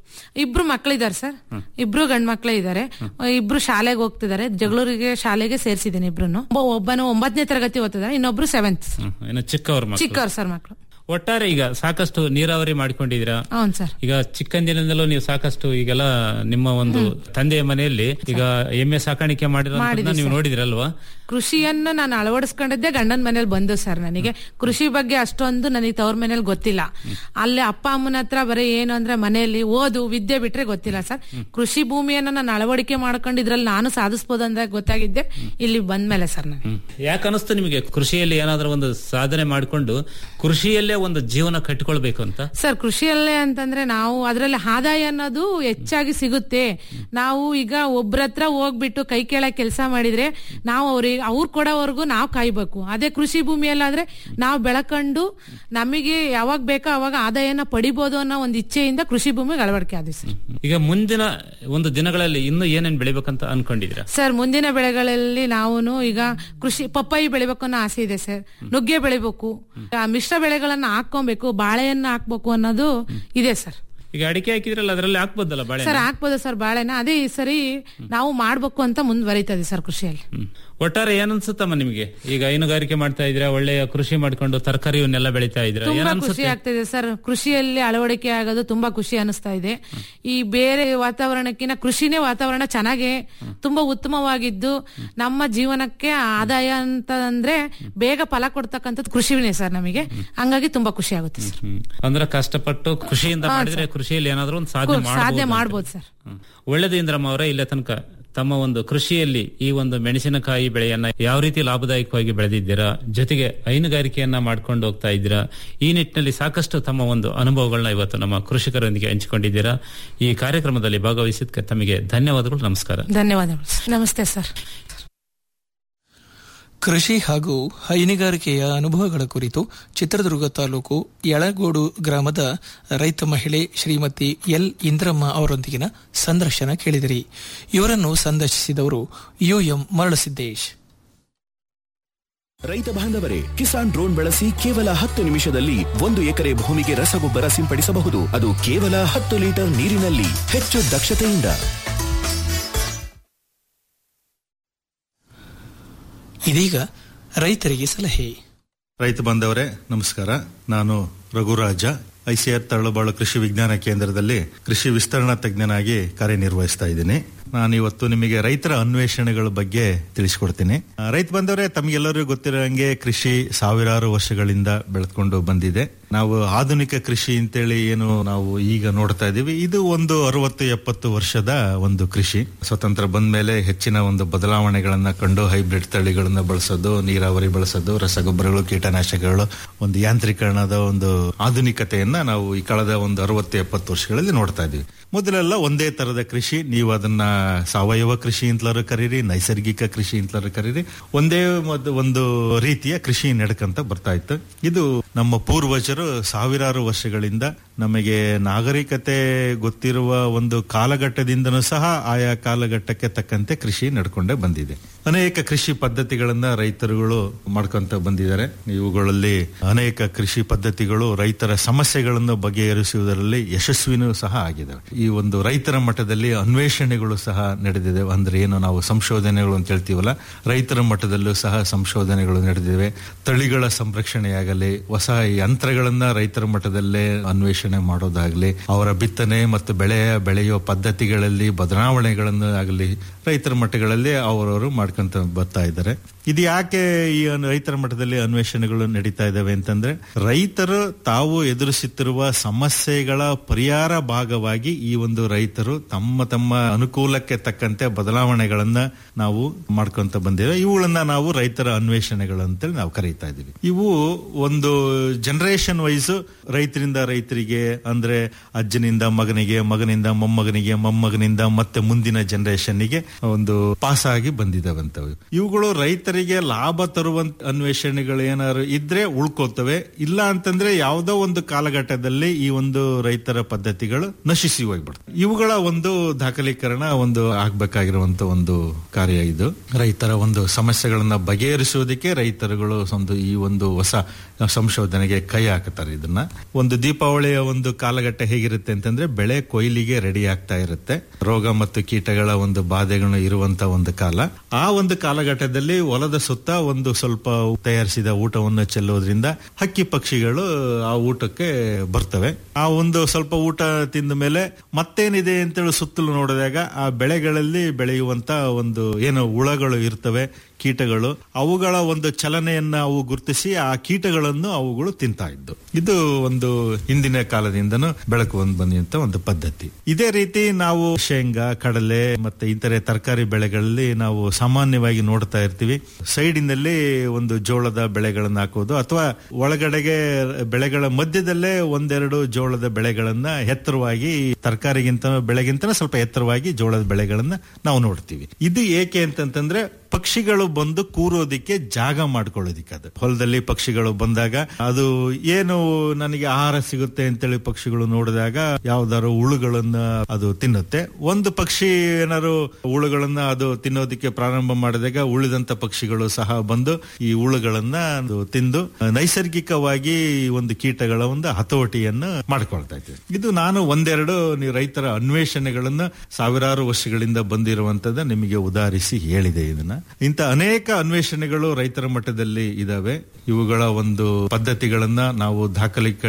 ಇಬ್ರು ಮಕ್ಳಿದಾರೆ ಸರ್ ಇಬ್ರು ಗಂಡ್ ಮಕ್ಳೇ ಇದಾರೆ ಇಬ್ರು ಶಾಲೆಗೆ ಹೋಗ್ತಿದ್ದಾರೆ ಜಗಳೂರಿಗೆ ಶಾಲೆಗೆ ಸೇರ್ಸಿದ್ದೀನಿ ಇಬ್ರು ಒಬ್ಬನು ಒಂಬತ್ತನೇ ತರಗತಿ ಓದ್ತಿದ್ದಾರೆ ಇನ್ನೊಬ್ರು ಸೆವೆಂತ್ ಹ್ಮ್. ಇನ್ನು ಚಿಕ್ಕವ್ರ ಮಕ್ಕಳು ಚಿಕ್ಕವ್ರು ಸರ್ ಮಕ್ಳು ಒಟ್ಟಾರೆ ಈಗ ಸಾಕಷ್ಟು ನೀರಾವರಿ ಮಾಡ್ಕೊಂಡಿದ್ದೀರಾ ಹೌನ್ ಸರ್ ಈಗ ಚಿಕ್ಕಂದಿನಿಂದಲೂ ನೀವು ಸಾಕಷ್ಟು ಈಗೆಲ್ಲ ನಿಮ್ಮ ಒಂದು ತಂದೆಯ ಮನೆಯಲ್ಲಿ ಈಗ ಎಮ್ಮೆ ಸಾಕಾಣಿಕೆ ಮಾಡಿರೋ ಮಾಡಿದೆ ನೀವು ಸರ್. ನೋಡಿದಿರಲ್ವಾ ಕೃಷಿಯನ್ನು ನಾನು ಅಳವಡಿಸ್ಕೊಂಡಿದ್ದೆ ಗಂಡನ ಮನೇಲಿ ಬಂದು ಸರ್ ನನಗೆ ಕೃಷಿ ಬಗ್ಗೆ ಅಷ್ಟೊಂದು ನನಗೆ ತವ್ರ ಮನೇಲಿ ಗೊತ್ತಿಲ್ಲ ಅಲ್ಲಿ ಅಪ್ಪ ಅಮ್ಮನ ಹತ್ರ ಬರೀ ಏನು ಅಂದ್ರೆ ಮನೆಯಲ್ಲಿ ಓದು ವಿದ್ಯೆ ಬಿಟ್ರೆ ಗೊತ್ತಿಲ್ಲ ಸರ್ ಕೃಷಿ ಭೂಮಿಯನ್ನು ನಾನು ಅಳವಡಿಕೆ ಮಾಡ್ಕೊಂಡು ಇದ್ರಲ್ಲಿ ನಾನು ಸಾಧಿಸ್ಬೋದು ಅಂತ ಗೊತ್ತಾಗಿದ್ದೆ ಇಲ್ಲಿ ಬಂದ್ಮೇಲೆ ಸರ್ ನಾನು ಯಾಕೆ ಅನಿಸ್ತು ನಿಮಗೆ ಕೃಷಿಯಲ್ಲಿ ಏನಾದ್ರೂ ಒಂದು ಸಾಧನೆ ಮಾಡಿಕೊಂಡು ಕೃಷಿಯಲ್ಲೇ ಒಂದು ಜೀವನ ಕಟ್ಟಿಕೊಳ್ಬೇಕು ಅಂತ ಸರ್ ಕೃಷಿಯಲ್ಲೇ ಅಂತಂದ್ರೆ ನಾವು ಅದರಲ್ಲಿ ಆದಾಯ ಅನ್ನೋದು ಹೆಚ್ಚಾಗಿ ಸಿಗುತ್ತೆ ನಾವು ಈಗ ಒಬ್ರ ಹತ್ರ ಹೋಗ್ಬಿಟ್ಟು ಕೈ ಕೆಳಗೆ ಕೆಲಸ ಮಾಡಿದ್ರೆ ನಾವು ಅವ್ರಿಗೆ ಅವ್ರು ಕೊಡೋವರೆಗೂ ನಾವು ಕಾಯ್ಬೇಕು ಅದೇ ಕೃಷಿ ಭೂಮಿಯಲ್ಲಾದ್ರೆ ನಾವು ಬೆಳಕೊಂಡು ನಮಗೆ ಯಾವಾಗ ಬೇಕೋ ಅವಾಗ ಆದಾಯನ ಪಡಿಬೋದು ಅನ್ನೋ ಒಂದು ಇಚ್ಛೆಯಿಂದ ಕೃಷಿ ಭೂಮಿಗೆ ಅಳವಡಿಕೆ ಆದ್ವಿ ಸರ್ ಈಗ ಮುಂದಿನ ಒಂದು ದಿನಗಳಲ್ಲಿ ಇನ್ನು ಏನೇನ್ ಬೆಳಿಬೇಕಂತ ಅನ್ಕೊಂಡಿದ್ದೀರಾ ಸರ್ ಮುಂದಿನ ಬೆಳೆಗಳಲ್ಲಿ ನಾವು ಈಗ ಕೃಷಿ ಪಪ್ಪಾಯಿ ಬೆಳಿಬೇಕು ಅನ್ನೋ ಆಸೆ ಇದೆ ಸರ್ ನುಗ್ಗೆ ಬೆಳಿಬೇಕು ಆ ಮಿಶ್ರ ಬೆಳೆಗಳನ್ನ ಹಾಕೊಬೇಕು ಬಾಳೆಯನ್ನ ಹಾಕ್ಬೇಕು ಅನ್ನೋದು ಇದೆ ಸರ್ ಈಗ ಅಡಿಕೆ ಹಾಕಿದ್ರಲ್ಲ ಅದರಲ್ಲಿ ಹಾಕ್ಬೋದಲ್ಲ ಬಾಳೆ ಸರ್ ಹಾಕ್ಬೋದು ಸರ್ ಬಾಳೆನ ಅದೇ ಈ ಸರಿ ನಾವು ಮಾಡ್ಬೇಕು ಅಂತ ಮುಂದುವರಿತದೆ ಸರ್ ಕೃಷಿಯಲ್ಲಿ ಒಟ್ಟಾರೆ ಏನನ್ಸುತ್ತಮ್ಮ ನಿಮಗೆ ಈಗ ಹೈನುಗಾರಿಕೆ ಮಾಡ್ತಾ ಇದ್ದೀರಾ ಒಳ್ಳೆಯ ಕೃಷಿ ಮಾಡ್ಕೊಂಡು ತರಕಾರಿ ಇವನ್ನೆಲ್ಲ ಬೆಳಿತಾ ಇದ್ದೀರಾ ತುಂಬಾ ಖುಷಿ ಏನನ್ಸುತ್ತೆ ಆಗ್ತಿದೆ ಸರ್ ಕೃಷಿಯಲ್ಲಿ ಅಳವಡಿಕೆ ಆಗೋದು ತುಂಬಾ ಖುಷಿ ಅನಿಸ್ತಾ ಇದೆ ಈ ಬೇರೆ ವಾತಾವರಣಕ್ಕಿಂತ ಕೃಷಿನೇ ವಾತಾವರಣ ಚೆನ್ನಾಗಿ ತುಂಬಾ ಉತ್ತಮವಾಗಿದ್ದು ನಮ್ಮ ಜೀವನಕ್ಕೆ ಆದಾಯ ಅಂತ ಅಂದ್ರೆ ಬೇಗ ಫಲ ಕೊಡ್ತಕ್ಕಂಥದ್ದು ಕೃಷಿನೇ ಸರ್ ನಮಗೆ ಹಂಗಾಗಿ ತುಂಬಾ ಖುಷಿ ಆಗುತ್ತೆ ಸರ್ ಹ್ಮ್. ಅಂದ್ರೆ ಕಷ್ಟಪಟ್ಟು ಕೃಷಿಯಿಂದ ಹಾ, ಮಾಡಿದ್ರೆ ಕೃಷಿಯಲ್ಲಿ ಏನಾದ್ರೂ ಒಂದು ಸಾಧನೆ ಸಾಧನೆ ಮಾಡ್ಬೋದು ಮಾಡ್ಬೋದು ಸರ್ ಹ್ಮ್. ಒಳ್ಳೇದು ಇಂದ್ರಮ್ಮ ಅವರೇ ಇಲ್ಲೇ ತನಕ ತಮ್ಮ ಒಂದು ಕೃಷಿಯಲ್ಲಿ ಈ ಒಂದು ಮೆಣಸಿನಕಾಯಿ ಬೆಳೆಯನ್ನ ಯಾವ ರೀತಿ ಲಾಭದಾಯಕವಾಗಿ ಬೆಳೆದಿದ್ದೀರಾ ಜೊತೆಗೆ ಹೈನುಗಾರಿಕೆಯನ್ನ ಮಾಡ್ಕೊಂಡು ಹೋಗ್ತಾ ಇದ್ದೀರಾ ಈ ನಿಟ್ಟಿನಲ್ಲಿ ಸಾಕಷ್ಟು ತಮ್ಮ ಒಂದು ಅನುಭವಗಳನ್ನ ಇವತ್ತು ನಮ್ಮ ಕೃಷಿಕರೊಂದಿಗೆ ಹಂಚಿಕೊಂಡಿದ್ದೀರಾ ಈ ಕಾರ್ಯಕ್ರಮದಲ್ಲಿ ಭಾಗವಹಿಸಿದ್ದಕ್ಕೆ ತಮಗೆ ಧನ್ಯವಾದಗಳು ನಮಸ್ಕಾರ ಧನ್ಯವಾದಗಳು ಸರ್. ನಮಸ್ತೆ ಸರ್ ಕೃಷಿ ಹಾಗೂ ಹೈನುಗಾರಿಕೆಯ ಅನುಭವಗಳ ಕುರಿತು ಚಿತ್ರದುರ್ಗ ತಾಲೂಕು ಯಳಗೋಡು ಗ್ರಾಮದ ರೈತ ಮಹಿಳೆ ಶ್ರೀಮತಿ ಎಲ್ ಇಂದ್ರಮ್ಮ ಅವರೊಂದಿಗಿನ ಸಂದರ್ಶನ ಕೇಳಿದಿರಿ ಇವರನ್ನು ಸಂದರ್ಶಿಸಿದವರು ಯುಎಂ ಮರಳಸಿದ್ದೇಶ್ ರೈತ ಬಾಂಧವರೇ ಕಿಸಾನ್ ಡ್ರೋನ್ ಬಳಸಿ ಕೇವಲ ಹತ್ತು ನಿಮಿಷದಲ್ಲಿ ಒಂದು ಎಕರೆ ಭೂಮಿಗೆ ರಸಗೊಬ್ಬರ ಸಿಂಪಡಿಸಬಹುದು ಅದು ಕೇವಲ ಹತ್ತು ಲೀಟರ್ ನೀರಿನಲ್ಲಿ ಹೆಚ್ಚು ದಕ್ಷತೆಯಿಂದ ಇದೀಗ ರೈತರಿಗೆ ಸಲಹೆ ರೈತ ಬಾಂಧವರೇ ನಮಸ್ಕಾರ ನಾನು ರಘುರಾಜ ಐಸಿಆರ್ ತರಳುಬಾಳು ಕೃಷಿ ವಿಜ್ಞಾನ ಕೇಂದ್ರದಲ್ಲಿ ಕೃಷಿ ವಿಸ್ತರಣಾ ತಜ್ಞನಾಗಿ ಕಾರ್ಯನಿರ್ವಹಿಸ್ತಾ ಇದ್ದೀನಿ ನಾನು ಇವತ್ತು ನಿಮಗೆ ರೈತರ ಅನ್ವೇಷಣೆಗಳ ಬಗ್ಗೆ ತಿಳಿಸ್ಕೊಡ್ತೀನಿ ಆ, ರೈತ ಬಂದವರೇ ತಮಗೆಲ್ಲರಿಗೂ ಗೊತ್ತಿರೋ ಹಂಗೆ ಕೃಷಿ ಸಾವಿರಾರು ವರ್ಷಗಳಿಂದ ಬೆಳೆದುಕೊಂಡು ಬಂದಿದೆ ನಾವು ಆಧುನಿಕ ಕೃಷಿ ಅಂತೇಳಿ ಏನು ನಾವು ಈಗ ನೋಡ್ತಾ ಇದೀವಿ ಇದು ಒಂದು ಅರವತ್ತು ಎಪ್ಪತ್ತು ವರ್ಷದ ಒಂದು ಕೃಷಿ ಸ್ವತಂತ್ರ ಬಂದ ಮೇಲೆ ಹೆಚ್ಚಿನ ಒಂದು ಬದಲಾವಣೆಗಳನ್ನ ಕಂಡು ಹೈಬ್ರಿಡ್ ತಳಿಗಳನ್ನ ಬಳಸೋದು ನೀರಾವರಿ ಬಳಸೋದು ರಸಗೊಬ್ಬರಗಳು ಕೀಟನಾಶಕಗಳು ಒಂದು ಯಾಂತ್ರೀಕರಣದ ಒಂದು ಆಧುನಿಕತೆಯನ್ನ ನಾವು ಈ ಕಳೆದ ಒಂದು ಅರವತ್ತು ಎಪ್ಪತ್ತು ವರ್ಷಗಳಲ್ಲಿ ನೋಡ್ತಾ ಇದೀವಿ ಮೊದಲೆಲ್ಲ ಒಂದೇ ತರದ ಕೃಷಿ ನೀವು ಅದನ್ನ ಸಾವಯವ ಕೃಷಿ ಅಂತಲಾರು ಕರೀರಿ ನೈಸರ್ಗಿಕ ಕೃಷಿ ಅಂತಲಾರು ಕರೀರಿ ಒಂದೇ ಒಂದು- ಒಂದು ರೀತಿಯ ಕೃಷಿ ನಡ್ಕಂತ ಬರ್ತಾ ಇತ್ತು ಇದು ನಮ್ಮ ಪೂರ್ವಜರು ಸಾವಿರಾರು ವರ್ಷಗಳಿಂದ ನಮಗೆ ನಾಗರಿಕತೆ ಗೊತ್ತಿರುವ ಒಂದು ಕಾಲಘಟ್ಟದಿಂದನೂ ಸಹ ಆಯಾ ಕಾಲಘಟ್ಟಕ್ಕೆ ತಕ್ಕಂತೆ ಕೃಷಿ ನಡ್ಕೊಂಡೇ ಬಂದಿದೆ ಅನೇಕ ಕೃಷಿ ಪದ್ಧತಿಗಳನ್ನ ರೈತರುಗಳು ಮಾಡ್ಕೊಂತ ಬಂದಿದ್ದಾರೆ ಇವುಗಳಲ್ಲಿ ಅನೇಕ ಕೃಷಿ ಪದ್ಧತಿಗಳು ರೈತರ ಸಮಸ್ಯೆಗಳನ್ನು ಬಗೆಹರಿಸುವುದರಲ್ಲಿ ಯಶಸ್ವಿನೂ ಸಹ ಆಗಿದ್ದಾವೆ ಈ ಒಂದು ರೈತರ ಮಟ್ಟದಲ್ಲಿ ಅನ್ವೇಷಣೆಗಳು ಸಹ ನಡೆದಿದೆ ಅಂದ್ರೆ ಏನು ನಾವು ಸಂಶೋಧನೆಗಳು ಅಂತ ಹೇಳ್ತೀವಲ್ಲ ರೈತರ ಮಟ್ಟದಲ್ಲೂ ಸಹ ಸಂಶೋಧನೆಗಳು ನಡೆದಿವೆ ತಳಿಗಳ ಸಂರಕ್ಷಣೆಯಾಗಲಿ ಹೊಸ ಯಂತ್ರಗಳನ್ನ ರೈತರ ಮಟ್ಟದಲ್ಲೇ ಅನ್ವೇಷಣೆ ಮಾಡೋದಾಗ್ಲಿ ಅವರ ಬಿತ್ತನೆ ಮತ್ತು ಬೆಳೆಯ ಬೆಳೆಯುವ ಪದ್ಧತಿಗಳಲ್ಲಿ ಬದಲಾವಣೆಗಳನ್ನು ಆಗಲಿ ರೈತರ ಮಟ್ಟಗಳಲ್ಲಿ ಅವರವರು ಮಾಡ್ಕೊಂತ ಬರ್ತಾ ಇದ್ದಾರೆ ಇದು ಯಾಕೆ ಈ ಅನ್- ರೈತರ ಮಟ್ಟದಲ್ಲಿ ಅನ್ವೇಷಣೆಗಳು ನಡೀತಾ ಇದಾವೆ ಅಂತಂದ್ರೆ ರೈತರು ತಾವು ಎದುರಿಸುತ್ತಿರುವ ಸಮಸ್ಯೆಗಳ ಪರಿಹಾರ ಭಾಗವಾಗಿ ಈ ಒಂದು ರೈತರು ತಮ್ಮ ತಮ್ಮ ಅನುಕೂಲಕ್ಕೆ ತಕ್ಕಂತೆ ಬದಲಾವಣೆಗಳನ್ನ ನಾವು ಮಾಡ್ಕೊಂತ ಬಂದಿವೆ ಇವುಗಳನ್ನ ನಾವು ರೈತರ ಅನ್ವೇಷಣೆಗಳು ಅಂತೇಳಿ ನಾವು ಕರೀತಾ ಇದೀವಿ ಇವು ಒಂದು ಜನರೇಷನ್ ವೈಸ್ ರೈತರಿಂದ ರೈತರಿಗೆ ಅಂದ್ರೆ ಅಜ್ಜನಿಂದ ಮಗನಿಗೆ ಮಗನಿಂದ ಮೊಮ್ಮಗನಿಗೆ ಮೊಮ್ಮಗನಿಂದ ಮತ್ತೆ ಮುಂದಿನ ಜನರೇಷನ್ಗೆ ಒಂದು ಪಾಸ್ ಆಗಿ ಬಂದಿದ್ದಾವಂತವು ಇವುಗಳು ರೈತರಿಗೆ ಲಾಭ ತರುವಂತ ಅನ್ವೇಷಣೆಗಳು ಏನಾದ್ರು ಇದ್ರೆ ಉಳ್ಕೋತವೆ ಇಲ್ಲ ಅಂತಂದ್ರೆ ಯಾವುದೋ ಒಂದು ಕಾಲಘಟ್ಟದಲ್ಲಿ ಈ ಒಂದು ರೈತರ ಪದ್ಧತಿಗಳು ನಶಿಸಿ ಹೋಗ್ಬಿಡ್ತವೆ ಇವುಗಳ ಒಂದು ದಾಖಲೀಕರಣ ಒಂದು ಆಗ್ಬೇಕಾಗಿರುವಂತ ಒಂದು ಕಾರ್ಯ ಇದು ರೈತರ ಒಂದು ಸಮಸ್ಯೆಗಳನ್ನ ಬಗೆಹರಿಸುವುದಕ್ಕೆ ರೈತರುಗಳು ಒಂದು ಈ ಒಂದು ಹೊಸ ಸಂಶೋಧನೆಗೆ ಕೈ ಹಾಕುತ್ತಾರೆ ಇದನ್ನ ಒಂದು ದೀಪಾವಳಿಯ ಒಂದು ಕಾಲಘಟ್ಟ ಹೇಗಿರುತ್ತೆ ಅಂತಂದ್ರೆ ಬೆಳೆ ಕೊಯ್ಲಿಗೆ ರೆಡಿ ಆಗ್ತಾ ಇರುತ್ತೆ ರೋಗ ಮತ್ತು ಕೀಟಗಳ ಒಂದು ಬಾಧೆಗಳು ಇರುವಂತ ಒಂದು ಕಾಲ ಆ ಒಂದು ಕಾಲಘಟ್ಟದಲ್ಲಿ ಹೊಲದ ಸುತ್ತ ಒಂದು ಸ್ವಲ್ಪ ತಯಾರಿಸಿದ ಊಟವನ್ನು ಚೆಲ್ಲೋದ್ರಿಂದ ಹಕ್ಕಿ ಪಕ್ಷಿಗಳು ಆ ಊಟಕ್ಕೆ ಬರ್ತವೆ ಆ ಒಂದು ಸ್ವಲ್ಪ ಊಟ ತಿಂದ ಮೇಲೆ ಮತ್ತೇನಿದೆ ಅಂತೇಳಿ ಸುತ್ತಲೂ ನೋಡಿದಾಗ ಆ ಬೆಳೆಗಳಲ್ಲಿ ಬೆಳೆಯುವಂತ ಒಂದು ಏನು ಹುಳಗಳು ಇರ್ತವೆ ಕೀಟಗಳು ಅವುಗಳ ಒಂದು ಚಲನೆಯನ್ನ ಅವು ಗುರುತಿಸಿ ಆ ಕೀಟಗಳನ್ನು ಅವುಗಳು ತಿಂತಾ ಇದ್ದು ಇದು ಒಂದು ಹಿಂದಿನ ಕಾಲದಿಂದನೂ ಬೆಳಕು ಬಂದಂತ ಒಂದು ಪದ್ಧತಿ ಇದೇ ರೀತಿ ನಾವು ಶೇಂಗಾ ಕಡಲೆ ಮತ್ತೆ ಇತರೆ ತರಕಾರಿ ಬೆಳೆಗಳಲ್ಲಿ ನಾವು ಸಾಮಾನ್ಯವಾಗಿ ನೋಡ್ತಾ ಇರ್ತೀವಿ ಸೈಡಿನಲ್ಲಿ ಒಂದು ಜೋಳದ ಬೆಳೆಗಳನ್ನ ಹಾಕೋದು ಅಥವಾ ಒಳಗಡೆಗೆ ಬೆಳೆಗಳ ಮಧ್ಯದಲ್ಲೇ ಒಂದೆರಡು ಜೋಳದ ಬೆಳೆಗಳನ್ನ ಎತ್ತರವಾಗಿ ತರಕಾರಿಗಿಂತ ಬೆಳೆಗಿಂತ ಸ್ವಲ್ಪ ಎತ್ತರವಾಗಿ ಜೋಳದ ಬೆಳೆಗಳನ್ನ ನಾವು ನೋಡ್ತೀವಿ ಇದು ಏಕೆ ಅಂತಂತಂದ್ರೆ ಪಕ್ಷಿಗಳು ಬಂದು ಕೂರೋದಿಕ್ಕೆ ಜಾಗ ಮಾಡ್ಕೊಳ್ಳೋದಿಕ್ಕೆ ಅದು ಹೊಲದಲ್ಲಿ ಪಕ್ಷಿಗಳು ಬಂದಾಗ ಅದು ಏನು ನನಗೆ ಆಹಾರ ಸಿಗುತ್ತೆ ಅಂತೇಳಿ ಪಕ್ಷಿಗಳು ನೋಡಿದಾಗ ಯಾವ್ದಾದ್ರು ಹುಳುಗಳನ್ನ ಅದು ತಿನ್ನುತ್ತೆ ಒಂದು ಪಕ್ಷಿ ಏನಾದ್ರು ಹುಳುಗಳನ್ನ ಅದು ತಿನ್ನೋದಿಕ್ಕೆ ಪ್ರಾರಂಭ ಮಾಡಿದಾಗ ಉಳಿದಂತ ಪಕ್ಷಿಗಳು ಸಹ ಬಂದು ಈ ಹುಳುಗಳನ್ನ ಅದು ತಿಂದು ನೈಸರ್ಗಿಕವಾಗಿ ಈ ಒಂದು ಕೀಟಗಳ ಒಂದು ಹತೋಟಿಯನ್ನು ಮಾಡ್ಕೊಳ್ತಾ ಇದ್ದೇವೆ ಇದು ನಾನು ಒಂದೆರಡು ನೀವು ರೈತರ ಅನ್ವೇಷಣೆಗಳನ್ನ ಸಾವಿರಾರು ವರ್ಷಗಳಿಂದ ಬಂದಿರುವಂತದ ನಿಮಗೆ ಉದಾಹರಿಸಿ ಹೇಳಿದೆ ಇದನ್ನ ಇಂಥ ಅನೇಕ ಅನ್ವೇಷಣೆಗಳು ರೈತರ ಮಟ್ಟದಲ್ಲಿ ಇದಾವೆ ಇವುಗಳ ಒಂದು ಪದ್ಧತಿಗಳನ್ನ ನಾವು ದಾಖಲಿ